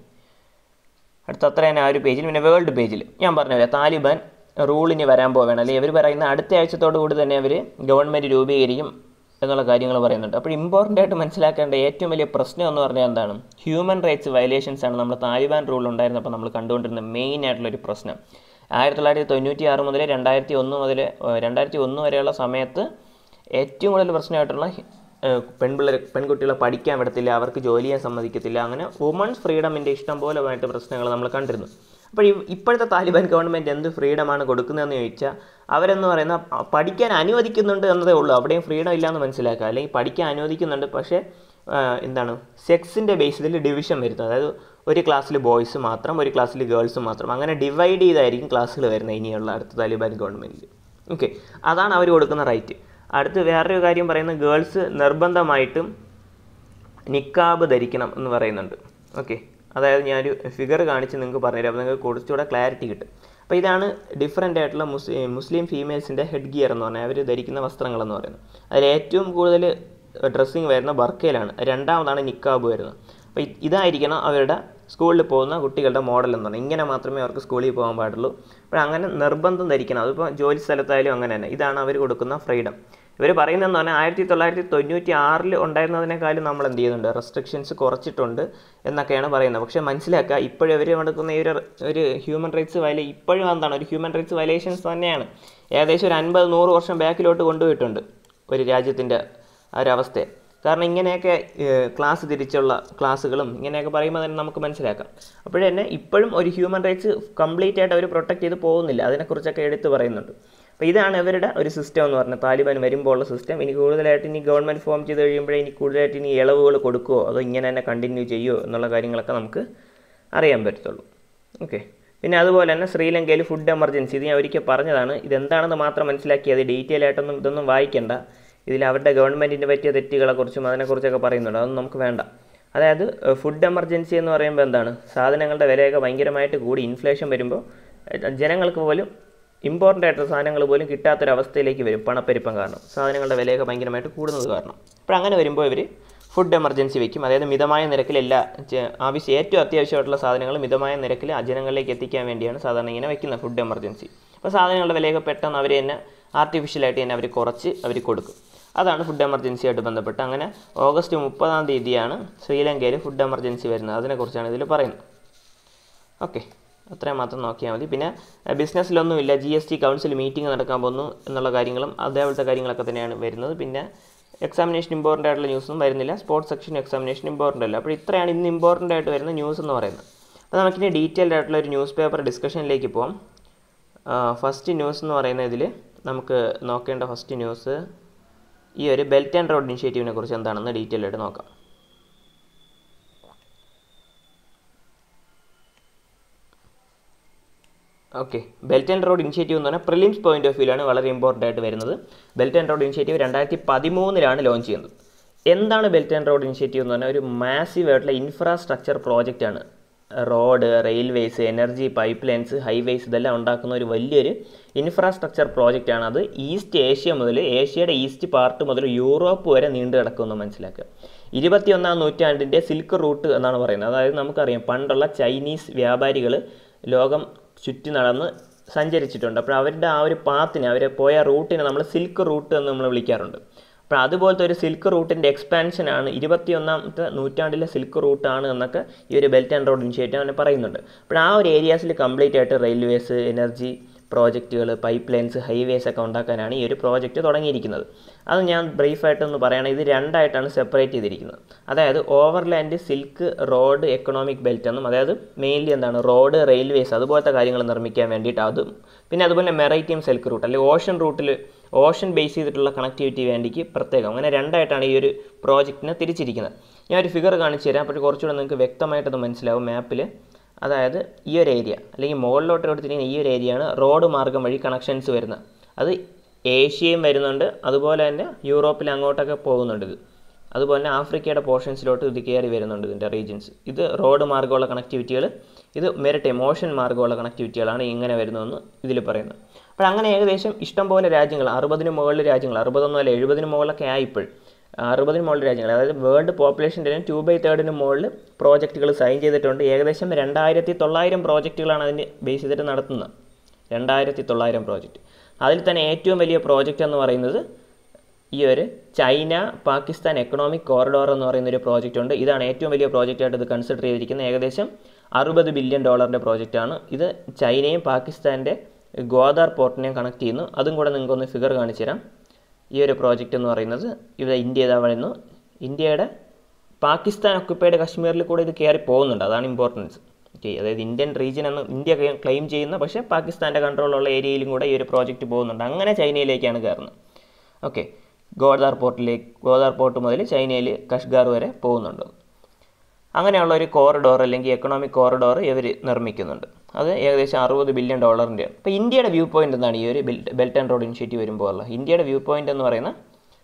അടുത്ത അത്ര തന്നെ ആ ഒരു പേജിൽ പിന്നെ വേൾഡ് പേജിൽ ഞാൻ പറഞ്ഞില്ല താലിബാൻ റൂളിന് വരാൻ പോവുകയാണ് അല്ലെങ്കിൽ ഇവർ പറയുന്ന അടുത്ത ആഴ്ചത്തോടു കൂടി തന്നെ അവർ ഗവൺമെൻറ് രൂപീകരിക്കും എന്നുള്ള കാര്യങ്ങൾ പറയുന്നുണ്ട് അപ്പോൾ ഇമ്പോർട്ടൻ്റ് ആയിട്ട് മനസ്സിലാക്കേണ്ട ഏറ്റവും വലിയ പ്രശ്നം എന്ന് പറഞ്ഞാൽ എന്താണ് ഹ്യൂമൻ റൈറ്റ്സ് വയലേഷൻസ് ആണ് നമ്മൾ താലിബാൻ റൂൾ ഉണ്ടായിരുന്നപ്പോൾ നമ്മൾ കണ്ടുകൊണ്ടിരുന്ന മെയിൻ ആയിട്ടുള്ളൊരു പ്രശ്നം ആയിരത്തി തൊള്ളായിരത്തി തൊണ്ണൂറ്റി ആറ് മുതൽ രണ്ടായിരത്തി ഒന്ന് മുതൽ രണ്ടായിരത്തി ഒന്ന് വരെയുള്ള സമയത്ത് ഏറ്റവും കൂടുതൽ പ്രശ്നമായിട്ടുള്ള ഏഹ് പെൺപിള്ളേർ പെൺകുട്ടികളെ പഠിക്കാൻ വിടത്തില്ല അവർക്ക് ജോലി ചെയ്യാൻ സമ്മതിക്കത്തില്ല അങ്ങനെ വുമൺസ് ഫ്രീഡമിൻ്റെ ഇഷ്ടം പോലെ ആയിട്ട് പ്രശ്നങ്ങൾ നമ്മൾ കണ്ടിരുന്നു അപ്പോൾ ഈ ഇപ്പോഴത്തെ താലിബാൻ ഗവൺമെൻറ് എന്ത് ഫ്രീഡമാണ് കൊടുക്കുന്നതെന്ന് ചോദിച്ചാൽ അവരെന്ന് പറയുന്ന പ- പഠിക്കാൻ അനുവദിക്കുന്നുണ്ട് എന്നതേ ഉള്ളൂ അവിടെയും ഫ്രീഡം ഇല്ലയെന്ന് മനസ്സിലാക്കുക അല്ലെങ്കിൽ പഠിക്കാൻ അനുവദിക്കുന്നുണ്ട് പക്ഷേ ആ, എന്താണ് സെക്സിൻ്റെ ബേസിൽ ഡിവിഷൻ വരുന്നത് അതായത് ഒരു ക്ലാസ്സിൽ ബോയ്സ് മാത്രം ഒരു ക്ലാസ്സിൽ ഗേൾസ് മാത്രം അങ്ങനെ ഡിവൈഡ് ചെയ്തായിരിക്കും ക്ലാസ്സുകൾ വരുന്നത് ഇനിയുള്ള അടുത്ത താലിബാൻ ഗവൺമെൻറ്റിൽ ഓക്കെ അതാണ് അവർ കൊടുക്കുന്ന റൈറ്റ് അടുത്ത് വേറൊരു കാര്യം പറയുന്നത് ഗേൾസ് നിർബന്ധമായിട്ടും നിക്കാബ് ധരിക്കണം എന്ന് പറയുന്നുണ്ട് ഓക്കെ അതായത് ഞാനൊരു ഫിഗർ കാണിച്ച് നിങ്ങൾക്ക് പറഞ്ഞുതരാം അപ്പോൾ നിങ്ങൾക്ക് കുറച്ചുകൂടെ ക്ലാരിറ്റി കിട്ടും അപ്പോൾ ഇതാണ് ഡിഫറെൻ്റ് ആയിട്ടുള്ള മുസ്ലിം മുസ്ലിം ഫീമെയിൽസിൻ്റെ ഹെഡ് ഗിയർ എന്ന് പറഞ്ഞാൽ അവർ ധരിക്കുന്ന വസ്ത്രങ്ങളെന്ന് പറയുന്നത് അതിൽ ഏറ്റവും കൂടുതൽ ഡ്രസ്സിങ് വരുന്ന ബർക്കയിലാണ് രണ്ടാമതാണ് നിക്കാബ് വരുന്നത് അപ്പോൾ ഇ- ഇതായിരിക്കണം അവരുടെ സ്കൂളിൽ പോകുന്ന കുട്ടികളുടെ മോഡൽ എന്ന് പറഞ്ഞാൽ ഇങ്ങനെ മാത്രമേ അവർക്ക് സ്കൂളിൽ പോകാൻ പാടുള്ളൂ അപ്പോൾ അങ്ങനെ നിർബന്ധം ധരിക്കണം അതിപ്പോൾ ജോലി സ്ഥലത്തായാലും അങ്ങനെ തന്നെ ഇതാണ് അവർ കൊടുക്കുന്ന ഫ്രീഡം ഇവർ പറയുന്നതെന്ന് പറഞ്ഞാൽ ആയിരത്തി തൊള്ളായിരത്തി തൊണ്ണൂറ്റി ആറിൽ ഉണ്ടായിരുന്നതിനേക്കാളും നമ്മൾ എന്ത് ചെയ്യുന്നുണ്ട് റെസ്ട്രിക്ഷൻസ് കുറച്ചിട്ടുണ്ട് എന്നൊക്കെയാണ് പറയുന്നത് പക്ഷേ മനസ്സിലാക്കുക ഇപ്പോഴും ഇവർ നടക്കുന്ന ഈ ഒരു ഒരു ഹ്യൂമൻ റൈറ്റ്സ് വയലേ ഇപ്പോഴും എന്താണ് ഒരു ഹ്യൂമൻ റൈറ്റ്സ് വയലേഷൻസ് തന്നെയാണ് ഏകദേശം ഒരു അൻപത് നൂറ് വർഷം ബാക്കിലോട്ട് കൊണ്ടുപോയിട്ടുണ്ട് ഒരു രാജ്യത്തിൻ്റെ ആ ഒരു അവസ്ഥയെ കാരണം ഇങ്ങനെയൊക്കെ ക്ലാസ് തിരിച്ചുള്ള ക്ലാസ്സുകളും ഇങ്ങനെയൊക്കെ പറയുമ്പോൾ തന്നെ നമുക്ക് മനസ്സിലാക്കാം അപ്പോഴേ തന്നെ ഇപ്പോഴും ഒരു ഹ്യൂമൻ റൈറ്റ്സ് കംപ്ലീറ്റ് ആയിട്ട് അവർ പ്രൊട്ടക്ട് ചെയ്ത് പോകുന്നില്ല അതിനെക്കുറിച്ചൊക്കെ എടുത്ത് പറയുന്നുണ്ട് അപ്പോൾ ഇതാണ് ഇവരുടെ ഒരു സിസ്റ്റം എന്ന് പറഞ്ഞാൽ താലിബാൻ വരുമ്പോൾ ഉള്ള സിസ്റ്റം ഇനി കൂടുതലായിട്ട് ഇനി ഗവൺമെൻറ് ഫോം ചെയ്ത് കഴിയുമ്പോഴേ ഇനി കൂടുതലായിട്ട് ഇനി ഇളവുകൾ കൊടുക്കുമോ അതോ ഇങ്ങനെ തന്നെ കണ്ടിന്യൂ ചെയ്യുമോ എന്നുള്ള കാര്യങ്ങളൊക്കെ നമുക്ക് അറിയാൻ പറ്റത്തുള്ളൂ ഓക്കെ പിന്നെ അതുപോലെ തന്നെ ശ്രീലങ്കയിൽ ഫുഡ് എമർജൻസി ഇത് ഞാൻ ഒരിക്കൽ പറഞ്ഞതാണ് ഇതെന്താണെന്ന് മാത്രം മനസ്സിലാക്കിയത് ഡീറ്റെയിൽ ആയിട്ടൊന്നും ഇതൊന്നും വായിക്കേണ്ട ഇതിൽ അവരുടെ ഗവൺമെൻറ്റിൻ്റെ പറ്റിയ തെറ്റുകളെക്കുറിച്ചും അതിനെക്കുറിച്ചൊക്കെ പറയുന്നുണ്ട് അതൊന്നും നമുക്ക് വേണ്ട അതായത് ഫുഡ് എമർജൻസി എന്ന് പറയുമ്പോൾ എന്താണ് സാധനങ്ങളുടെ വിലയൊക്കെ ഭയങ്കരമായിട്ട് കൂടി ഇൻഫ്ലേഷൻ വരുമ്പോൾ ഏഹ്, ജനങ്ങൾക്ക് പോലും ഇമ്പോർട്ടൻ്റ് ആയിട്ടുള്ള സാധനങ്ങൾ പോലും കിട്ടാത്തൊരവസ്ഥയിലേക്ക് വരും പണപ്പെരുപ്പം കാരണം സാധനങ്ങളുടെ വിലയൊക്കെ ഭയങ്കരമായിട്ട് കൂടുന്നത് കാരണം അപ്പോൾ അങ്ങനെ വരുമ്പോൾ ഇവർ ഫുഡ് എമർജൻസി വെക്കും അതായത് മിതമായ നിരക്കിൽ എല്ലാ ചെ- ആവശ്യം ഏറ്റവും അത്യാവശ്യമായിട്ടുള്ള സാധനങ്ങൾ മിതമായ നിരക്കിൽ ആ ജനങ്ങളിലേക്ക് എത്തിക്കാൻ വേണ്ടിയാണ് സാധാരണ ഇങ്ങനെ വെക്കുന്നത് ഫുഡ് എമർജൻസി അപ്പോൾ സാധനങ്ങളുടെ വിലയൊക്കെ പെട്ടെന്ന് അവർ തന്നെ ആർട്ടിഫിഷ്യലായിട്ട് തന്നെ അവർ കുറച്ച് അവർ കൊടുക്കും അതാണ് ഫുഡ് എമർജൻസി ആയിട്ട് ബന്ധപ്പെട്ട് അങ്ങനെ ഓഗസ്റ്റ് മുപ്പതാം തീയതിയാണ് ശ്രീലങ്കയിൽ ഫുഡ് എമർജൻസി വരുന്നത് അതിനെക്കുറിച്ചാണ് ഇതിൽ പറയുന്നത് ഓക്കെ അത്രയും മാത്രം നോക്കിയാൽ മതി പിന്നെ അഹ് ബിസിനസ്സിലൊന്നുമില്ല G S T council meeting നടക്കാൻ പോകുന്നു എന്നുള്ള കാര്യങ്ങളും അതേപോലത്തെ കാര്യങ്ങളൊക്കെ തന്നെയാണ് വരുന്നത് പിന്നെ എക്സാമിനേഷൻ ഇമ്പോർട്ടൻ്റ് ആയിട്ടുള്ള ന്യൂസൊന്നും വരുന്നില്ല സ്പോർട്സ് സെക്ഷൻ എക്സാമിനേഷൻ ഇമ്പോർട്ടൻ്റ് അല്ല അപ്പോൾ ഇത്രയാണ് ഇന്ന് ഇമ്പോർട്ടൻ്റ് ആയിട്ട് വരുന്ന ന്യൂസ് എന്ന് പറയുന്നത് അപ്പോൾ നമുക്കിനി ഡീറ്റെയിൽഡ് ആയിട്ടുള്ള ഒരു ന്യൂസ് പേപ്പർ ഡിസ്കഷനിലേക്ക് പോകാം ഫസ്റ്റ് ന്യൂസ് എന്ന് പറയുന്ന ഇതിൽ നമുക്ക് നോക്കേണ്ട ഫസ്റ്റ് ന്യൂസ് ഈ ഒരു ബെൽറ്റ് ആൻഡ് റോഡ് ഇനിഷ്യേറ്റീവിനെ കുറിച്ച് എന്താണെന്ന് ഡീറ്റെയിൽ ആയിട്ട് നോക്കാം okay belt and road initiative എന്ന് പറഞ്ഞാൽ പ്രിലിംസ് പോയിന്റ് ഓഫ് വ്യൂലാണ് വളരെ ഇമ്പോർട്ടൻ്റ് ആയിട്ട് വരുന്നത് ബെൽറ്റ് ആൻഡ് റോഡ് ഇനിഷ്യേറ്റീവ് രണ്ടായിരത്തി പതിമൂന്നിലാണ് ലോഞ്ച് ചെയ്യുന്നത് എന്താണ് ബെൽറ്റ് ആൻഡ് റോഡ് ഇനിഷ്യേറ്റീവ് എന്ന് പറഞ്ഞാൽ ഒരു മാസീവ് ആയിട്ടുള്ള ഇൻഫ്രാസ്ട്രക്ചർ പ്രോജക്റ്റ് ആണ് road railways energy pipelines highways ഇതെല്ലാം ഉണ്ടാക്കുന്ന ഒരു വലിയൊരു ഇൻഫ്രാസ്ട്രക്ചർ പ്രോജക്റ്റ് ആണ് അത് ഈസ്റ്റ് ഏഷ്യ മുതൽ ഏഷ്യയുടെ ഈസ്റ്റ് പാർട്ട് മുതൽ യൂറോപ്പ് വരെ നീണ്ടു കിടക്കുമെന്ന് മനസ്സിലാക്കുക ഇരുപത്തിയൊന്നാം നൂറ്റാണ്ടിൻ്റെ സിൽക്ക് റൂട്ട് എന്നാണ് പറയുന്നത് അതായത് നമുക്കറിയാം പണ്ടുള്ള ചൈനീസ് വ്യാപാരികൾ ലോകം ചുറ്റി നടന്ന് സഞ്ചരിച്ചിട്ടുണ്ട് അപ്പോൾ അവരുടെ ആ ഒരു പാത്തിനെ അവർ പോയ റൂട്ടിനെ നമ്മൾ സിൽക്ക് റൂട്ട് എന്ന് നമ്മൾ വിളിക്കാറുണ്ട് അപ്പോൾ അതുപോലത്തെ ഒരു സിൽക്ക് റൂട്ടിൻ്റെ എക്സ്പാൻഷനാണ് ഇരുപത്തിയൊന്നാമത്തെ നൂറ്റാണ്ടിലെ സിൽക്ക് റൂട്ടാണ് എന്നൊക്കെ ഈ ഒരു ബെൽറ്റ് ആൻഡ് റോഡ് ഇനിഷ്യേറ്റീവ് അങ്ങനെ പറയുന്നുണ്ട് അപ്പോൾ ആ ഒരു ഏരിയാസിൽ കംപ്ലീറ്റ് ആയിട്ട് റെയിൽവേസ് എനർജി പ്രോജക്റ്റുകൾ പൈപ്പ് ലൈൻസ് ഹൈവേസ് ഒക്കെ ഉണ്ടാക്കാനാണ് ഈ ഒരു പ്രോജക്റ്റ് തുടങ്ങിയിരിക്കുന്നത് അത് ഞാൻ ബ്രീഫായിട്ടൊന്ന് പറയുകയാണെങ്കിൽ ഇത് രണ്ടായിട്ടാണ് സെപ്പറേറ്റ് ചെയ്തിരിക്കുന്നത് അതായത് overland silk road economic belt എന്നും അതായത് മെയിൻലി എന്താണ് റോഡ് റെയിൽവേസ് അതുപോലത്തെ കാര്യങ്ങൾ നിർമ്മിക്കാൻ വേണ്ടിയിട്ട് അതും പിന്നെ അതുപോലെ മെറൈറ്റീം സിൽക്ക് റൂട്ട് അല്ലെങ്കിൽ ഓഷൻ റൂട്ടിൽ ഓഷൻ ബേസ് ചെയ്തിട്ടുള്ള കണക്ടിവിറ്റി വേണ്ടിക്ക് പ്രത്യേകം അങ്ങനെ രണ്ടായിട്ടാണ് ഈ ഒരു പ്രോജക്റ്റിനെ തിരിച്ചിരിക്കുന്നത് ഞാൻ ഒരു ഫിഗർ കാണിച്ചു തരാം അപ്പോൾ കുറച്ചുകൂടെ നിങ്ങൾക്ക് വ്യക്തമായിട്ടത് മനസ്സിലാവും മാപ്പിൽ അതായത് ഈ ഒരു ഏരിയ അല്ലെങ്കിൽ മുകളിലോട്ട് കൊടുത്തിരിക്കുന്ന ഈ ഒരു ഏരിയയാണ് റോഡ് മാർഗം വഴി കണക്ഷൻസ് വരുന്നത് അത് ഏഷ്യയും വരുന്നുണ്ട് അതുപോലെ തന്നെ യൂറോപ്പിൽ അങ്ങോട്ടൊക്കെ പോകുന്നുണ്ട് ഇത് അതുപോലെ തന്നെ ആഫ്രിക്കയുടെ പോർഷൻസിലോട്ട് ഇത് കയറി വരുന്നുണ്ട് ഇതിൻ്റെ റീജിയൻസ് ഇത് റോഡ് മാർഗമുള്ള കണക്ടിവിറ്റികൾ ഇത് മെറിറ്റൈം ഓഷൻ മാർഗമുള്ള കണക്ടിവിറ്റികളാണ് ഇങ്ങനെ വരുന്നതെന്ന് ഇതിൽ പറയുന്നത് അപ്പോൾ അങ്ങനെ ഏകദേശം ഇഷ്ടം പോലെ രാജ്യങ്ങൾ അറുപതിന് മുകളിൽ രാജ്യങ്ങൾ അറുപതൊന്നും അല്ല എഴുപതിന് മുകളിലൊക്കെ ആയിപ്പോൾ അറുപതിന് മുകളിൽ രാജ്യങ്ങൾ അതായത് വേൾഡ് പോപ്പുലേഷൻ്റെ തന്നെ ടു ബൈ തേർഡിന് മുകളിൽ പ്രോജക്റ്റുകൾ സൈൻ ചെയ്തിട്ടുണ്ട് ഏകദേശം രണ്ടായിരത്തി തൊള്ളായിരം പ്രോജക്റ്റുകളാണ് അതിന് ബേസ് ചെയ്തിട്ട് നടത്തുന്നത് രണ്ടായിരത്തി തൊള്ളായിരം പ്രോജക്റ്റ് അതിൽ തന്നെ ഏറ്റവും വലിയ പ്രോജക്റ്റ് എന്ന് പറയുന്നത് ഈ ഒരു ചൈന പാകിസ്ഥാൻ എക്കണോമിക് കോറിഡോർ എന്ന് പറയുന്ന ഒരു പ്രോജക്റ്റ് ഉണ്ട് ഇതാണ് ഏറ്റവും വലിയ പ്രോജക്റ്റായിട്ട് ഇത് കൺസിഡർ ചെയ്തിരിക്കുന്നത് ഏകദേശം അറുപത് ബില്യൺ ഡോളറിൻ്റെ പ്രോജക്റ്റാണ് ഇത് ചൈനയും പാകിസ്ഥാൻ്റെ ഗോദാർ പോർട്ടിനെയും കണക്ട് ചെയ്യുന്നു അതും കൂടെ നിങ്ങൾക്കൊന്ന് ഫിഗർ കാണിച്ചു തരാം ഈ ഒരു പ്രോജക്റ്റ് എന്ന് പറയുന്നത് ഇവിടെ ഇന്ത്യ ഇതാ വരുന്നു ഇന്ത്യയുടെ പാകിസ്ഥാൻ ഒക്കുപ്പൈഡ് കശ്മീരിൽ കൂടെ ഇത് കയറി പോകുന്നുണ്ട് അതാണ് ഇമ്പോർട്ടൻസ് ഓക്കെ അതായത് ഇന്ത്യൻ റീജിയൻ എന്ന് ഇന്ത്യ ക്ലെയിം ചെയ്യുന്ന പക്ഷേ പാകിസ്ഥാൻ്റെ കൺട്രോളുള്ള ഏരിയയിലും കൂടെ ഈ ഒരു പ്രോജക്റ്റ് പോകുന്നുണ്ട് അങ്ങനെ ചൈനയിലേക്കാണ് കയറുന്നത് ഓക്കെ ഗോദാർ പോർട്ടിലേക്ക് ഗോദാർ പോർട്ട് മുതൽ ചൈനയിൽ കഷ്ഗാർ വരെ പോകുന്നുണ്ട് അങ്ങനെയുള്ള ഒരു കോറിഡോർ അല്ലെങ്കിൽ എക്കണോമിക് കോറിഡോർ ഇവർ നിർമ്മിക്കുന്നുണ്ട് അത് ഏകദേശം അറുപത് ബില്യൺ ഡോളറിൻ്റെയാണ് അപ്പോൾ ഇന്ത്യയുടെ വ്യൂ പോയിന്റ് എന്താണ് ഈ ഒരു ബെൽറ്റ് ആൻഡ് റോഡ് ഇനിഷ്യേറ്റീവ് വരുമ്പോൾ ഉള്ള ഇന്ത്യയുടെ വ്യൂ പോയിന്റ് എന്ന് പറയുന്നത്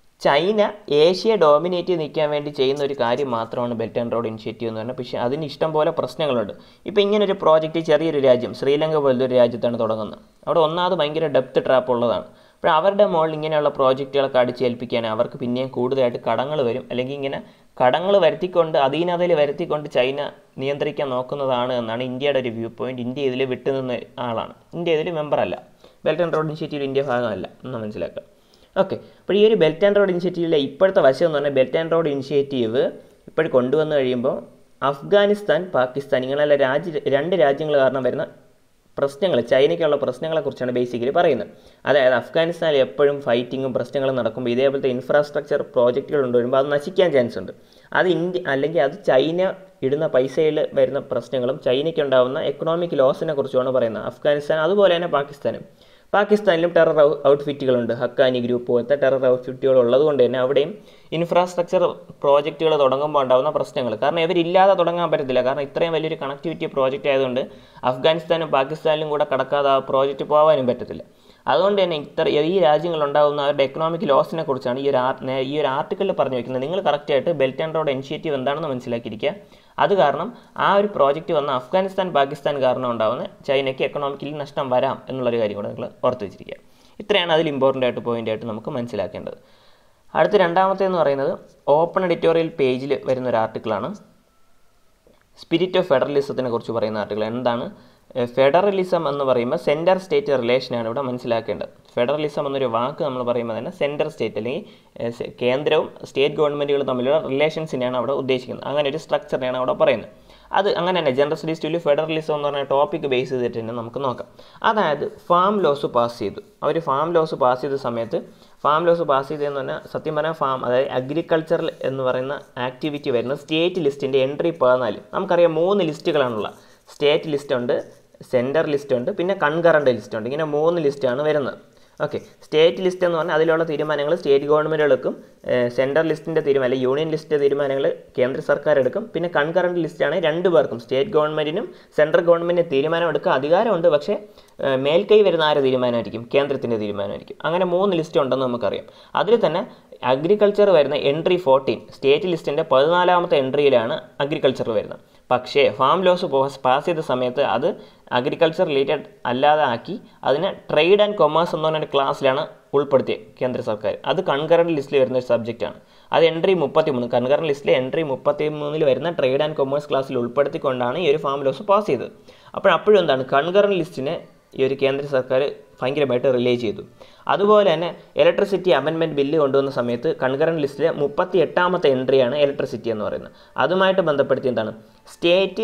ചൈന ഏഷ്യയെ ഡോമിനേറ്റ് ചെയ്ത് നിൽക്കാൻ വേണ്ടി ചെയ്യുന്ന ഒരു കാര്യം മാത്രമാണ് ബെൽറ്റ് ആൻഡ് റോഡ് ഇനിഷ്യേറ്റീവ് എന്ന് പറഞ്ഞാൽ പക്ഷേ അതിന് ഇഷ്ടം പോലെ പ്രശ്നങ്ങളുണ്ട് ഇപ്പോൾ ഇങ്ങനെ ഒരു പ്രോജക്റ്റ് ചെറിയൊരു രാജ്യം ശ്രീലങ്ക പോലത്തെ ഒരു രാജ്യത്താണ് തുടങ്ങുന്നത് അവിടെ ഒന്നാമത് ഭയങ്കര ഡെപ്ത് ട്രാപ്പ് ഉള്ളതാണ് അപ്പോൾ അവരുടെ മുകളിൽ ഇങ്ങനെയുള്ള പ്രോജക്റ്റുകളൊക്കെ അടിച്ചേൽപ്പിക്കാൻ അവർക്ക് പിന്നെയും കൂടുതലായിട്ട് കടങ്ങൾ വരും അല്ലെങ്കിൽ ഇങ്ങനെ കടങ്ങൾ വരുത്തിക്കൊണ്ട് അധീനതയിൽ വരുത്തിക്കൊണ്ട് ചൈന നിയന്ത്രിക്കാൻ നോക്കുന്നതാണ് എന്നാണ് ഇന്ത്യയുടെ ഒരു വ്യൂ പോയിന്റ് ഇന്ത്യ ഇതിൽ വിട്ടുനിന്ന ആളാണ് ഇന്ത്യ ഇതിൽ മെമ്പറല്ല belt and road initiative India ഭാഗമല്ല എന്ന് മനസ്സിലാക്കുക ഓക്കെ അപ്പോൾ ഈ ഒരു ബെൽറ്റ് ആൻഡ് റോഡ് ഇനിഷ്യേറ്റീവിലെ ഇപ്പോഴത്തെ വശം എന്ന് പറഞ്ഞാൽ ബെൽറ്റ് ആൻഡ് റോഡ് ഇനിഷ്യേറ്റീവ് ഇപ്പോഴും കൊണ്ടുവന്നു കഴിയുമ്പോൾ അഫ്ഗാനിസ്ഥാൻ പാകിസ്ഥാൻ ഇങ്ങനെയുള്ള രാജ്യ രണ്ട് രാജ്യങ്ങൾ കാരണം വരുന്ന പ്രശ്നങ്ങൾ ചൈനയ്ക്കുള്ള പ്രശ്നങ്ങളെക്കുറിച്ചാണ് ബേസിക്കലി പറയുന്നത് അതായത് അഫ്ഗാനിസ്ഥാനിൽ എപ്പോഴും ഫൈറ്റിങ്ങും പ്രശ്നങ്ങളും നടക്കുമ്പോൾ ഇതേപോലത്തെ ഇൻഫ്രാസ്ട്രക്ചർ പ്രോജക്റ്റുകൾ കൊണ്ടുവരുമ്പോൾ അത് നശിക്കാൻ ചാൻസ് ഉണ്ട് അത് ഇന്ത്യ അല്ലെങ്കിൽ അത് ചൈന ഇടുന്ന പൈസയിൽ വരുന്ന പ്രശ്നങ്ങളും ചൈനയ്ക്ക് ഉണ്ടാകുന്ന എക്കണോമിക് ലോസിനെ കുറിച്ചുമാണ് പറയുന്നത് അഫ്ഗാനിസ്ഥാൻ അതുപോലെ തന്നെ പാകിസ്ഥാനും പാകിസ്ഥാനിലും ടെറർ ഔട്ട്ഫിറ്റുകളുണ്ട് ഹക്കാനി ഗ്രൂപ്പ് പോലത്തെ ടെറർ ഔട്ട്ഫിറ്റുകൾ ഉള്ളതുകൊണ്ട് തന്നെ അവിടെയും ഇൻഫ്രാസ്ട്രക്ചർ പ്രോജക്റ്റുകൾ തുടങ്ങുമ്പോൾ ഉണ്ടാകുന്ന പ്രശ്നങ്ങൾ കാരണം ഇവരില്ലാതെ തുടങ്ങാൻ പറ്റത്തില്ല കാരണം ഇത്രയും വലിയൊരു കണക്ടിവിറ്റി പ്രോജക്റ്റ് ആയതുകൊണ്ട് അഫ്ഗാനിസ്ഥാനും പാകിസ്ഥാനിലും കൂടെ കടക്കാതെ ആ പ്രോജക്റ്റ് പോകാനും പറ്റത്തില്ല അതുകൊണ്ട് തന്നെ ഇത്ര ഈ രാജ്യങ്ങളുണ്ടാകുന്ന അവരുടെ എക്കണോമിക് ലോസിനെ കുറിച്ചാണ് ഈ ഒരു ആർ ഈ ഒരു ആർട്ടിക്കിളിൽ പറഞ്ഞു വെക്കുന്നത് നിങ്ങൾ കറക്റ്റായിട്ട് ബെൽറ്റ് ആൻഡ് റോഡ് ഇനിഷ്യേറ്റീവ് എന്താണെന്ന് മനസ്സിലാക്കിയിരിക്കുക അത് കാരണം ആ ഒരു പ്രോജക്റ്റ് വന്ന അഫ്ഗാനിസ്ഥാൻ പാകിസ്ഥാൻ കാരണം ഉണ്ടാകുന്ന ചൈനയ്ക്ക് എക്കണോമിക്കലി നഷ്ടം വരാം എന്നുള്ളൊരു കാര്യം കൂടെ നിങ്ങൾ ഓർത്ത് വെച്ചിരിക്കുക ഇത്രയാണ് അതിൽ ഇമ്പോർട്ടൻ്റ് ആയിട്ട് പോയിൻ്റ് ആയിട്ട് നമുക്ക് മനസ്സിലാക്കേണ്ടത് അടുത്ത രണ്ടാമത്തെ എന്ന് പറയുന്നത് ഓപ്പൺ എഡിറ്റോറിയൽ പേജിൽ വരുന്ന ഒരു ആർട്ടിക്കിളാണ് സ്പിരിറ്റ് ഓഫ് ഫെഡറലിസത്തിനെ കുറിച്ച് പറയുന്ന ആർട്ടിക്കിൾ എന്താണ് ഫെഡറലിസം എന്ന് പറയുമ്പോൾ സെൻറ്റർ സ്റ്റേറ്റ് റിലേഷനാണ് ഇവിടെ മനസ്സിലാക്കേണ്ടത് ഫെഡറലിസം എന്നൊരു വാക്ക് നമ്മൾ പറയുമ്പോൾ തന്നെ സെൻറ്റർ സ്റ്റേറ്റ് അല്ലെങ്കിൽ കേന്ദ്രവും സ്റ്റേറ്റ് ഗവൺമെൻറ്റുകളും തമ്മിലുള്ള റിലേഷൻസിനെയാണ് അവിടെ ഉദ്ദേശിക്കുന്നത് അങ്ങനെ ഒരു സ്ട്രക്ചറിനെയാണ് അവിടെ പറയുന്നത് അത് അങ്ങനെ തന്നെ ജനറൽ സ്റ്റഡീസ് ടു ഫെഡറലിസം എന്ന് പറഞ്ഞ ടോപ്പിക് ബേസ് ചെയ്തിട്ട് തന്നെ നമുക്ക് നോക്കാം അതായത് ഫാം ലോസ് പാസ് ചെയ്തു അവർ ഫാം ലോസ് പാസ് ചെയ്ത സമയത്ത് ഫാം ലോസ് പാസ് ചെയ്തതെന്ന് പറഞ്ഞാൽ സത്യം പറഞ്ഞാൽ ഫാം അതായത് അഗ്രികൾച്ചറൽ എന്ന് പറയുന്ന ആക്ടിവിറ്റി വരുന്ന സ്റ്റേറ്റ് ലിസ്റ്റിൻ്റെ എൻട്രി പതിനാല് നമുക്കറിയാം മൂന്ന് ലിസ്റ്റുകളാണുള്ള സ്റ്റേറ്റ് ലിസ്റ്റ് ഉണ്ട് സെൻറ്റർ ലിസ്റ്റ് ഉണ്ട് പിന്നെ കൺകറണ്ട് ലിസ്റ്റ് ഉണ്ട് ഇങ്ങനെ മൂന്ന് ലിസ്റ്റാണ് വരുന്നത് ഓക്കെ സ്റ്റേറ്റ് ലിസ്റ്റ് എന്ന് പറഞ്ഞാൽ അതിലുള്ള തീരുമാനങ്ങൾ സ്റ്റേറ്റ് ഗവൺമെൻറ്റുകൾക്കും സെൻട്രൽ ലിസ്റ്റിൻ്റെ തീരുമാനം അല്ലെങ്കിൽ യൂണിയൻ ലിസ്റ്റിൻ്റെ തീരുമാനങ്ങൾ കേന്ദ്ര സർക്കാർ എടുക്കും പിന്നെ കൺകറണ്ട് ലിസ്റ്റാണ് രണ്ടു പേർക്കും സ്റ്റേറ്റ് ഗവൺമെൻറ്റിനും സെൻട്രൽ ഗവൺമെൻറ്റിന് തീരുമാനം എടുക്കുക അധികാരമുണ്ട് പക്ഷേ മേൽക്കൈ വരുന്ന ആരെ തീരുമാനമായിരിക്കും കേന്ദ്രത്തിൻ്റെ തീരുമാനമായിരിക്കും അങ്ങനെ മൂന്ന് ലിസ്റ്റ് ഉണ്ടെന്ന് നമുക്കറിയാം അതിൽ തന്നെ അഗ്രികൾച്ചർ വരുന്ന എൻട്രി ഫോർട്ടീൻ സ്റ്റേറ്റ് ലിസ്റ്റിൻ്റെ പതിനാലാമത്തെ എൻട്രിയിലാണ് അഗ്രികൾച്ചർ വരുന്നത് പക്ഷേ ഫാം ലോസ് പാസ് ചെയ്ത സമയത്ത് അത് അഗ്രികൾച്ചർ റിലേറ്റഡ് അല്ലാതെ ആക്കി അതിനെ ട്രേഡ് ആൻഡ് കൊമേഴ്സ് എന്ന് പറഞ്ഞ ക്ലാസ്സിലാണ് ഉൾപ്പെടുത്തിയത് കേന്ദ്ര സർക്കാർ അത് കൺകറൻറ്റ് ലിസ്റ്റിൽ വരുന്ന ഒരു സബ്ജക്റ്റാണ് അത് എൻട്രി മുപ്പത്തി മൂന്ന് കൺകറൻറ്റ് ലിസ്റ്റിലെ എൻട്രി മുപ്പത്തി മൂന്നിൽ വരുന്ന ട്രേഡ് ആൻഡ് കൊമേഴ്സ് ക്ലാസ്സിൽ ഉൾപ്പെടുത്തിക്കൊണ്ടാണ് ഈ ഒരു ഫാം ലോസ് പാസ് ചെയ്തത് അപ്പോൾ അപ്പോഴും എന്താണ് കൺകറൻറ്റ് ലിസ്റ്റിനെ ഈ ഒരു കേന്ദ്ര സർക്കാർ ഭയങ്കരമായിട്ട് റിലേ ചെയ്തു അതുപോലെ തന്നെ ഇലക്ട്രിസിറ്റി അമെൻമെൻറ്റ് ബില്ല് കൊണ്ടുവന്ന സമയത്ത് കൺകറൻറ്റ് ലിസ്റ്റിലെ മുപ്പത്തി എട്ടാമത്തെ എൻട്രിയാണ് ഇലക്ട്രിസിറ്റി എന്ന് പറയുന്നത് അതുമായിട്ട് ബന്ധപ്പെടുത്തി എന്താണ് സ്റ്റേറ്റ്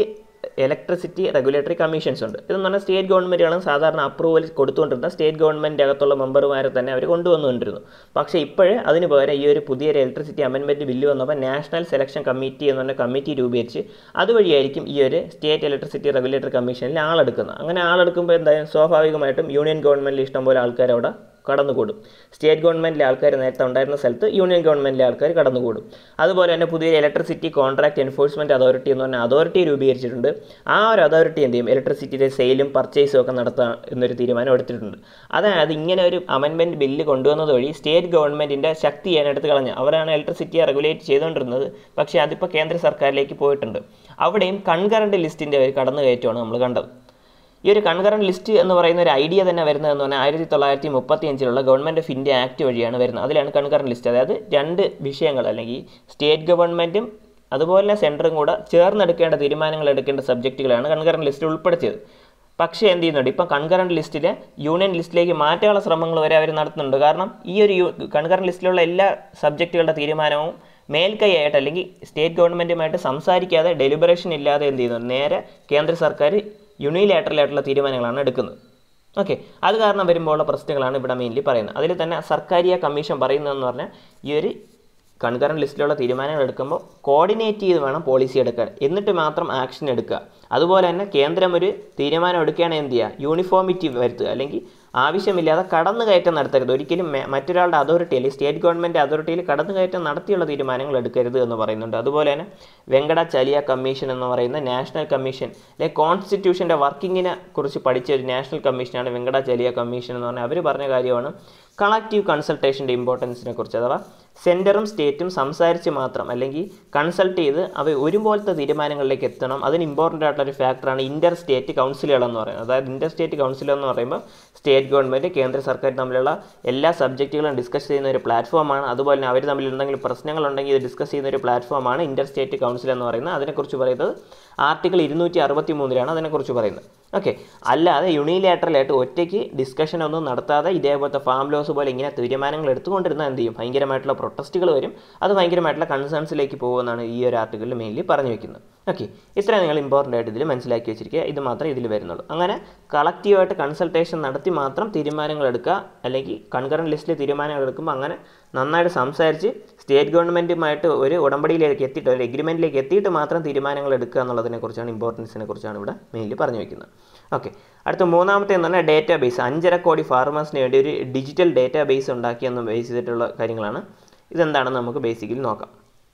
ഇലക്ട്രിസിറ്റി റെഗുലേറ്ററി കമ്മീഷൻസ് ഉണ്ട് ഇതെന്ന് പറഞ്ഞാൽ സ്റ്റേറ്റ് ഗവൺമെൻറ്റുകളും സാധാരണ അപ്രൂവൽ കൊടുത്തുകൊണ്ടിരുന്ന സ്റ്റേറ്റ് ഗവൺമെൻറ് അകത്തുള്ള മെമ്പർമാരെ തന്നെ അവർ കൊണ്ടുവന്നുകൊണ്ടിരുന്നു പക്ഷേ ഇപ്പോഴേ അതിന് പകരം ഈ ഒരു പുതിയൊരു ഇലക്ട്രിസിറ്റി അമെൻമെൻറ്റ് ബില്ല് വന്നപ്പോൾ നാഷണൽ സെലക്ഷൻ കമ്മിറ്റി എന്ന് പറഞ്ഞ കമ്മിറ്റി രൂപീകരിച്ച് അതുവഴിയായിരിക്കും ഈ ഒരു സ്റ്റേറ്റ് ഇലക്ട്രിസിറ്റി റെഗുലേറ്ററി കമ്മീഷനിൽ ആളെടുക്കുന്നത് അങ്ങനെ ആളെടുക്കുമ്പോൾ എന്തായാലും സ്വാഭാവികമായിട്ടും യൂണിയൻ ഗവൺമെൻറ്റിൽ ഇഷ്ടംപോലെ ആൾക്കാർ അവിടെ കടന്നുകൂടും സ്റ്റേറ്റ് ഗവൺമെൻറ്റിലെ ആൾക്കാർ നേരത്തെ ഉണ്ടായിരുന്ന സ്ഥലത്ത് യൂണിയൻ ഗവൺമെൻറ്റിലെ ആൾക്കാർ കടന്നുകൂടും അതുപോലെ തന്നെ പുതിയൊരു ഇലക്ട്രിസിറ്റി കോൺട്രാക്ട് എൻഫോഴ്സ്മെൻറ്റ് അതോറിറ്റി എന്ന് പറഞ്ഞ അതോറിറ്റി രൂപീകരിച്ചിട്ടുണ്ട് ആ ഒരു അതോറിറ്റി എന്ത് ചെയ്യും ഇലക്ട്രിസിറ്റിയുടെ സെയിലും പർച്ചേസും ഒക്കെ നടത്താം എന്നൊരു തീരുമാനം എടുത്തിട്ടുണ്ട് അതായത് ഇങ്ങനെ ഒരു അമെൻമെൻറ്റ് ബില്ല് കൊണ്ടുവന്നത് വഴി സ്റ്റേറ്റ് ഗവൺമെൻറ്റിൻ്റെ ശക്തി അതിനെടുത്ത് കളഞ്ഞ് അവരാണ് ഇലക്ട്രിസിറ്റിയെ റെഗുലേറ്റ് ചെയ്തുകൊണ്ടിരുന്നത് പക്ഷേ അതിപ്പോൾ കേന്ദ്ര സർക്കാരിലേക്ക് പോയിട്ടുണ്ട് അവിടെയും കൺകറൻറ്റ് ലിസ്റ്റിൻ്റെ ഒരു കടന്നുകയറ്റമാണ് നമ്മൾ കണ്ടത് ഈ ഒരു കൺകറൻറ്റ് ലിസ്റ്റ് എന്ന് പറയുന്ന ഒരു ഐഡിയ തന്നെ വരുന്നതെന്ന് പറഞ്ഞാൽ ആയിരത്തി തൊള്ളായിരത്തി മുപ്പത്തി അഞ്ചിലുള്ള ഗവൺമെൻറ് ഓഫ് ഇന്ത്യ ആക്ട് വഴിയാണ് വരുന്നത് അതിലാണ് കൺകറൻറ്റ് ലിസ്റ്റ് അതായത് രണ്ട് വിഷയങ്ങൾ അല്ലെങ്കിൽ സ്റ്റേറ്റ് ഗവൺമെൻറ്റും അതുപോലെ തന്നെ സെൻറ്ററും കൂടെ ചേർന്നെടുക്കേണ്ട തീരുമാനങ്ങൾ എടുക്കേണ്ട സബ്ജക്റ്റുകളാണ് കൺകറൻറ്റ് ലിസ്റ്റിൽ ഉൾപ്പെടുത്തിയത് പക്ഷേ എന്ത് ചെയ്യുന്നുണ്ട് ഇപ്പം കൺകറൻറ്റ് ലിസ്റ്റിലെ യൂണിയൻ ലിസ്റ്റിലേക്ക് മാറ്റാനുള്ള ശ്രമങ്ങൾ വരെ അവർ നടത്തുന്നുണ്ട് കാരണം ഈ ഒരു കൺകറൻറ്റ് ലിസ്റ്റിലുള്ള എല്ലാ സബ്ജക്റ്റുകളുടെ തീരുമാനവും മേൽക്കൈയായിട്ട് അല്ലെങ്കിൽ സ്റ്റേറ്റ് ഗവൺമെൻറ്റുമായിട്ട് സംസാരിക്കാതെ ഡെലിബറേഷൻ ഇല്ലാതെ എന്ത് ചെയ്യുന്നു നേരെ കേന്ദ്ര സർക്കാർ യൂണിലാറ്ററലായിട്ടുള്ള തീരുമാനങ്ങളാണ് എടുക്കുന്നത് ഓക്കെ അത് കാരണം വരുമ്പോഴുള്ള പ്രശ്നങ്ങളാണ് ഇവിടെ മെയിൻലി പറയുന്നത് അതിൽ തന്നെ സർക്കാരിയ കമ്മീഷൻ പറയുന്നതെന്ന് പറഞ്ഞാൽ ഈ ഒരു കൺകറൻറ്റ് ലിസ്റ്റിലുള്ള തീരുമാനങ്ങൾ എടുക്കുമ്പോൾ കോർഡിനേറ്റ് ചെയ്ത് വേണം പോളിസി എടുക്കാൻ എന്നിട്ട് മാത്രം ആക്ഷൻ എടുക്കുക അതുപോലെ തന്നെ കേന്ദ്രം ഒരു തീരുമാനം എടുക്കുകയാണെങ്കിൽ എന്ത് ചെയ്യുക യൂണിഫോമിറ്റി വരുത്തുക അല്ലെങ്കിൽ ആവശ്യമില്ലാതെ കടന്നുകയറ്റം നടത്തരുത് ഒരിക്കലും മെ- മറ്റൊരാളുടെ അതോറിറ്റി അല്ലെങ്കിൽ സ്റ്റേറ്റ് ഗവൺമെൻറ് അതോറിറ്റിയിൽ കടന്നുകയറ്റം നടത്തിയുള്ള തീരുമാനങ്ങൾ എടുക്കരുത് എന്ന് പറയുന്നുണ്ട് അതുപോലെ തന്നെ വെങ്കടാചാലിയ കമ്മീഷൻ എന്ന് പറയുന്ന നാഷണൽ കമ്മീഷൻ അല്ലെങ്കിൽ കോൺസ്റ്റിറ്റ്യൂഷൻ്റെ വർക്കിങ്ങിനെ കുറിച്ച് പഠിച്ച ഒരു നാഷണൽ കമ്മീഷനാണ് വെങ്കടാചാലിയ കമ്മീഷൻ എന്ന് പറഞ്ഞാൽ അവർ പറഞ്ഞ കാര്യമാണ് കളക്റ്റീവ് കൺസൾട്ടേഷൻ്റെ ഇമ്പോർട്ടൻസിനെ കുറിച്ച് അഥവാ സെൻറ്ററും സ്റ്റേറ്റും സംസാരിച്ച് മാത്രം അല്ലെങ്കിൽ കൺസൾട്ട് ചെയ്ത് അവ ഒരുപോലത്തെ തീരുമാനങ്ങളിലേക്ക് എത്തണം അതിന് ഇമ്പോർട്ടൻ്റ് ആയിട്ടുള്ള ഒരു ഫാക്ടറാണ് ഇൻ്റർ സ്റ്റേറ്റ് കൗൺസിലുകൾ എന്ന് പറയുന്നത് അതായത് ഇൻ്റർ സ്റ്റേറ്റ് കൗൺസിൽ എന്ന് പറയുമ്പോൾ സ്റ്റേറ്റ് ഗവൺമെൻറ് കേന്ദ്ര സർക്കാർ തമ്മിലുള്ള എല്ലാ സബ്ജക്റ്റുകളും ഡിസ്കസ് ചെയ്യുന്ന ഒരു പ്ലാറ്റ്ഫോമാണ് അതുപോലെ തന്നെ അവർ തമ്മിൽ എന്തെങ്കിലും പ്രശ്നങ്ങളുണ്ടെങ്കിൽ ഇത് ഡിസ്കസ് ചെയ്യുന്ന ഒരു പ്ലാറ്റ്ഫോമാണ് ഇൻ്റർ സ്റ്റേറ്റ് കൗൺസിൽ എന്ന് പറയുന്നത് അതിനെക്കുറിച്ച് പറയുന്നത് ആർട്ടിക്കിൾ ഇരുന്നൂറ്റി അറുപത്തി മൂന്നിലാണ് അതിനെക്കുറിച്ച് പറയുന്നത് ഓക്കെ അല്ലാതെ യൂണിലാറ്ററലായിട്ട് ഒറ്റയ്ക്ക് ഡിസ്കഷൻ ഒന്നും നടത്താതെ ഇതേപോലത്തെ ഫാം ലോസ് പോലെ ഇങ്ങനെ തീരുമാനങ്ങൾ എടുത്തുകൊണ്ടിരുന്നാൽ എന്ത് ചെയ്യും ഭയങ്കരമായിട്ടുള്ള പ്രൊട്ടസ്റ്റുകൾ വരും അത് ഭയങ്കരമായിട്ടുള്ള കൺസേൺസിലേക്ക് പോകുമെന്നാണ് ഈ ഒരു ആർട്ടിക്കിളിൽ മെയിൻലി പറഞ്ഞു വെക്കുന്നത് ഓക്കെ ഇത്രയും നിങ്ങൾ ഇമ്പോർട്ടൻ്റ് ആയിട്ട് ഇതിൽ മനസ്സിലാക്കി വെച്ചിരിക്കുക ഇത് മാത്രമേ ഇതിൽ വരുന്നുള്ളൂ അങ്ങനെ കളക്റ്റീവായിട്ട് കൺസൾട്ടേഷൻ നടത്തി മാത്രം തീരുമാനങ്ങൾ എടുക്കുക അല്ലെങ്കിൽ കൺകറൻറ്റ് ലിസ്റ്റിൽ തീരുമാനങ്ങൾ എടുക്കുമ്പോൾ അങ്ങനെ നന്നായിട്ട് സംസാരിച്ച് സ്റ്റേറ്റ് ഗവൺമെൻറ്റുമായിട്ട് ഒരു ഉടമ്പടിയിലേക്ക് എത്തിയിട്ട് ഒരു എഗ്രിമെൻറ്റിലേക്ക് എത്തിയിട്ട് മാത്രം തീരുമാനങ്ങൾ എടുക്കുക എന്നുള്ളതിനെ കുറിച്ചാണ് ഇമ്പോർട്ടൻസിനെ കുറിച്ചാണ് ഇവിടെ മെയിൻലി പറഞ്ഞു വെക്കുന്നത് ഓക്കെ അടുത്ത മൂന്നാമത്തെ എന്ന് പറഞ്ഞാൽ ഡേറ്റാ ബേസ് അഞ്ചര കോടി ഫാർമേഴ്സിന് വേണ്ടി ഒരു ഡിജിറ്റൽ ഡേറ്റാ ബേസ് ഉണ്ടാക്കിയെന്ന് ബേസ് ചെയ്തിട്ടുള്ള കാര്യങ്ങളാണ് ഇതെന്താണെന്ന് നമുക്ക് ബേസിക്കലി നോക്കാം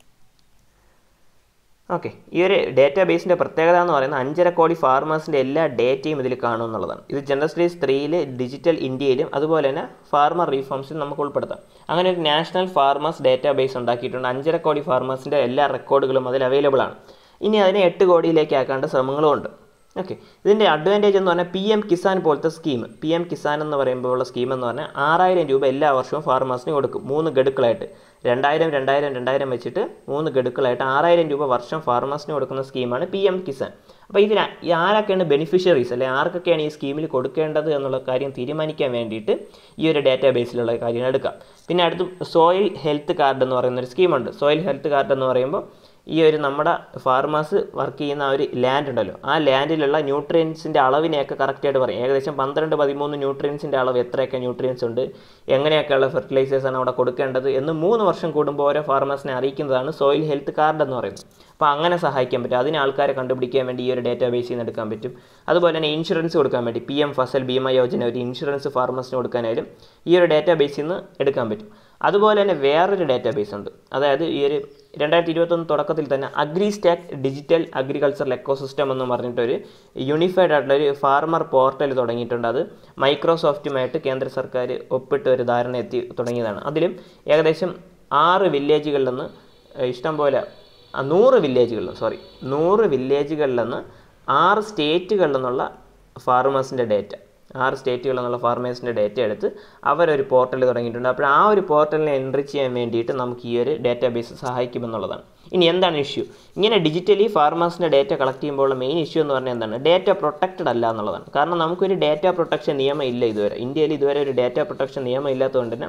ഓക്കെ ഈ ഒരു ഡേറ്റാ ബേസിൻ്റെ പ്രത്യേകത എന്ന് പറയുന്നത് അഞ്ചര കോടി ഫാർമേഴ്സിൻ്റെ എല്ലാ ഡേറ്റയും ഇതിൽ കാണും എന്നുള്ളതാണ് ഇത് ജനറൽ സ്റ്റഡീസ് ത്രീയിൽ ഡിജിറ്റൽ ഇന്ത്യയിലും അതുപോലെ തന്നെ ഫാർമർ റീഫോംസിലും നമുക്ക് ഉൾപ്പെടുത്താം അങ്ങനെ ഒരു നാഷണൽ ഫാർമേഴ്സ് ഡേറ്റാ ബേസ് ഉണ്ടാക്കിയിട്ടുണ്ട് അഞ്ചര കോടി ഫാർമേഴ്സിൻ്റെ എല്ലാ റെക്കോർഡുകളും അതിൽ അവൈലബിൾ ആണ് ഇനി അതിനെ എട്ട് കോടിയിലേക്ക് ആക്കാണ്ട് ശ്രമങ്ങളും ഉണ്ട് ഓക്കെ ഇതിൻ്റെ അഡ്വാൻറ്റേജ് എന്ന് പറഞ്ഞാൽ പി എം കിസാൻ പോലത്തെ സ്കീം പി എം കിസാൻ എന്ന് പറയുമ്പോൾ ഉള്ള സ്കീം എന്ന് പറഞ്ഞാൽ ആറായിരം രൂപ എല്ലാ വർഷവും ഫാർമേഴ്സിന് കൊടുക്കും മൂന്ന് ഗഡുക്കളായിട്ട് രണ്ടായിരം രണ്ടായിരം രണ്ടായിരം വെച്ചിട്ട് മൂന്ന് ഗഡുക്കളായിട്ട് ആറായിരം രൂപ വർഷം ഫാർമേഴ്സിന് കൊടുക്കുന്ന സ്കീമാണ് പി എം കിസാൻ അപ്പോൾ ഇതിന് ഈ ആരൊക്കെയാണ് ബെനിഫിഷ്യറീസ് അല്ലെങ്കിൽ ആർക്കൊക്കെയാണ് ഈ സ്കീമിൽ കൊടുക്കേണ്ടത് എന്നുള്ള കാര്യം തീരുമാനിക്കാൻ വേണ്ടിയിട്ട് ഈ ഒരു ഡാറ്റാ ബേസിലുള്ള കാര്യങ്ങൾ എടുക്കാം പിന്നെ അടുത്ത് സോയിൽ ഹെൽത്ത് കാർഡ് എന്ന് പറയുന്ന ഒരു സ്കീമുണ്ട് സോയിൽ ഹെൽത്ത് കാർഡ് എന്ന് പറയുമ്പോൾ ഈ ഒരു നമ്മുടെ ഫാർമേഴ്സ് വർക്ക് ചെയ്യുന്ന ആ ഒരു ലാൻഡ് ഉണ്ടല്ലോ ആ ലാൻഡിലുള്ള ന്യൂട്രിയൻസിൻ്റെ അളവിനെയൊക്കെ കറക്റ്റായിട്ട് പറയും ഏകദേശം പന്ത്രണ്ട് പതിമൂന്ന് ന്യൂട്രിയൻസിൻ്റെ അളവ് എത്രയൊക്കെ ന്യൂട്രിയൻസ് ഉണ്ട് എങ്ങനെയൊക്കെയുള്ള ഫെർട്ടിലൈസേഴ്സാണ് അവിടെ കൊടുക്കേണ്ടത് എന്ന് മൂന്ന് വർഷം കൂടുമ്പോൾ ഓരോ ഫാർമേഴ്സിനെ അറിയിക്കുന്നതാണ് സോയിൽ ഹെൽത്ത് കാർഡ് എന്ന് പറയുന്നത് അപ്പോൾ അങ്ങനെ സഹായിക്കാൻ പറ്റും അതിന് ആൾക്കാരെ കണ്ടുപിടിക്കാൻ വേണ്ടി ഈ ഒരു ഡേറ്റാ ബേസിൽ നിന്ന് എടുക്കാൻ പറ്റും അതുപോലെ തന്നെ ഇൻഷുറൻസ് കൊടുക്കാൻ വേണ്ടി പി എം ഫസൽ ബീമ യോജന ഒരു ഇൻഷുറൻസ് ഫാർമേഴ്സിന് കൊടുക്കാനായാലും ഈ ഒരു ഡേറ്റാ ബേസിൽ നിന്ന് എടുക്കാൻ പറ്റും അതുപോലെ തന്നെ വേറൊരു ഡേറ്റാ ബേസ് ഉണ്ട് അതായത് ഈ ഒരു രണ്ടായിരത്തി ഇരുപത്തൊന്ന് തുടക്കത്തിൽ തന്നെ agri stack digital agricultural ecosystem എന്ന് പറഞ്ഞിട്ടൊരു യൂണിഫൈഡ് ആയിട്ടുള്ള ഒരു ഫാർമർ പോർട്ടൽ തുടങ്ങിയിട്ടുണ്ട് അത് മൈക്രോസോഫ്റ്റുമായിട്ട് കേന്ദ്ര സർക്കാർ ഒപ്പിട്ട് ഒരു ധാരണ എത്തി തുടങ്ങിയതാണ് അതിലും ഏകദേശം ആറ് വില്ലേജുകളിൽ നിന്ന് ഇഷ്ടം പോലെ ആ, നൂറ് വില്ലേജുകളിൽ സോറി നൂറ് വില്ലേജുകളിൽ നിന്ന് ആറ് സ്റ്റേറ്റുകളിൽ നിന്നുള്ള ഫാർമേഴ്സിൻ്റെ ഡേറ്റ ആറ് സ്റ്റേറ്റുകളിൽ നിന്നുള്ള ഫാർമേഴ്സിൻ്റെ ഡേറ്റ എടുത്ത് അവരൊരു പോർട്ടൽ തുടങ്ങിയിട്ടുണ്ട് അപ്പോൾ ആ ഒരു പോർട്ടലിനെ എൻട്രി ചെയ്യാൻ വേണ്ടിയിട്ട് നമുക്ക് ഈ ഒരു ഡേറ്റാ ബേസ് സഹായിക്കുമെന്നുള്ളതാണ് ഇനി എന്താണ് ഇഷ്യൂ ഇങ്ങനെ ഡിജിറ്റലി ഫാർമേഴ്സിൻ്റെ ഡേറ്റ കളക്ട് ചെയ്യുമ്പോഴുള്ള മെയിൻ ഇഷ്യൂ എന്ന് പറഞ്ഞാൽ എന്താണ് ഡേറ്റ പ്രൊട്ടക്റ്റഡ് അല്ല എന്നുള്ളതാണ് കാരണം നമുക്കൊരു ഡേറ്റ പ്രൊട്ടക്ഷൻ നിയമം ഇല്ല ഇതുവരെ ഇന്ത്യയിൽ ഇതുവരെ ഒരു ഡേറ്റ പ്രൊട്ടക്ഷൻ നിയമം ഇല്ലാത്തതുകൊണ്ട് തന്നെ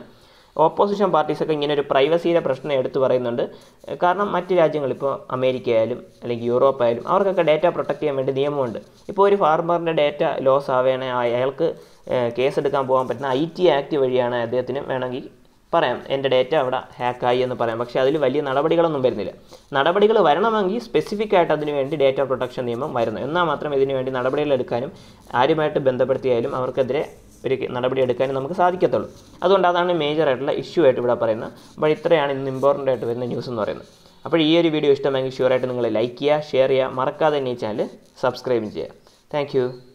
ഓപ്പോസിഷൻ പാർട്ടീസൊക്കെ ഇങ്ങനെ ഒരു പ്രൈവസിയുടെ പ്രശ്നം എടുത്തു പറയുന്നുണ്ട് ഏഹ് കാരണം മറ്റ് രാജ്യങ്ങൾ ഇപ്പോൾ അമേരിക്ക ആയാലും അല്ലെങ്കിൽ യൂറോപ്പ് ആയാലും അവർക്കൊക്കെ ഡേറ്റ പ്രൊട്ടക്ട് ചെയ്യാൻ വേണ്ടി നിയമമുണ്ട് ഇപ്പോൾ ഒരു ഫാർമറിൻ്റെ ഡേറ്റ ലോസ് ആവുകയാണെ അയാൾക്ക് കേസ് എടുക്കാൻ പോകാൻ പറ്റുന്ന ഐ ടി ആക്ട് വഴിയാണ് അദ്ദേഹത്തിന് വേണമെങ്കിൽ പറയാം എൻ്റെ ഡേറ്റ അവിടെ ഹാക്കായി എന്ന് പറയാം പക്ഷേ അതിൽ വലിയ നടപടികളൊന്നും വരുന്നില്ല നടപടികൾ വരണമെങ്കിൽ സ്പെസിഫിക് ആയിട്ട് അതിന് വേണ്ടി ഡേറ്റ പ്രൊട്ടക്ഷൻ നിയമം വരുന്നു എന്നാൽ മാത്രം ഇതിനു വേണ്ടി നടപടികൾ എടുക്കാനും ആരുമായിട്ട് ബന്ധപ്പെടുത്തിയാലും അവർക്കെതിരെ ഒരു നടപടി എടുക്കാനും നമുക്ക് സാധിക്കത്തുള്ളൂ അതുകൊണ്ട് അതാണ് മേജർ ആയിട്ടുള്ള ഇഷ്യൂ ആയിട്ട് ഇവിടെ പറയുന്നത് അപ്പോൾ ഇത്രയാണ് ഇന്ന് ഇമ്പോർട്ടൻ്റ് ആയിട്ട് വരുന്ന ന്യൂസ് എന്ന് പറയുന്നത് അപ്പോൾ ഈ ഒരു വീഡിയോ ഇഷ്ടമെങ്കിൽ ഷുവറായിട്ട് നിങ്ങൾ ലൈക്ക് ചെയ്യുക ഷെയർ ചെയ്യുക മറക്കാതെ തന്നെ ഈ ചാനൽ സബ്സ്ക്രൈബും ചെയ്യുക താങ്ക്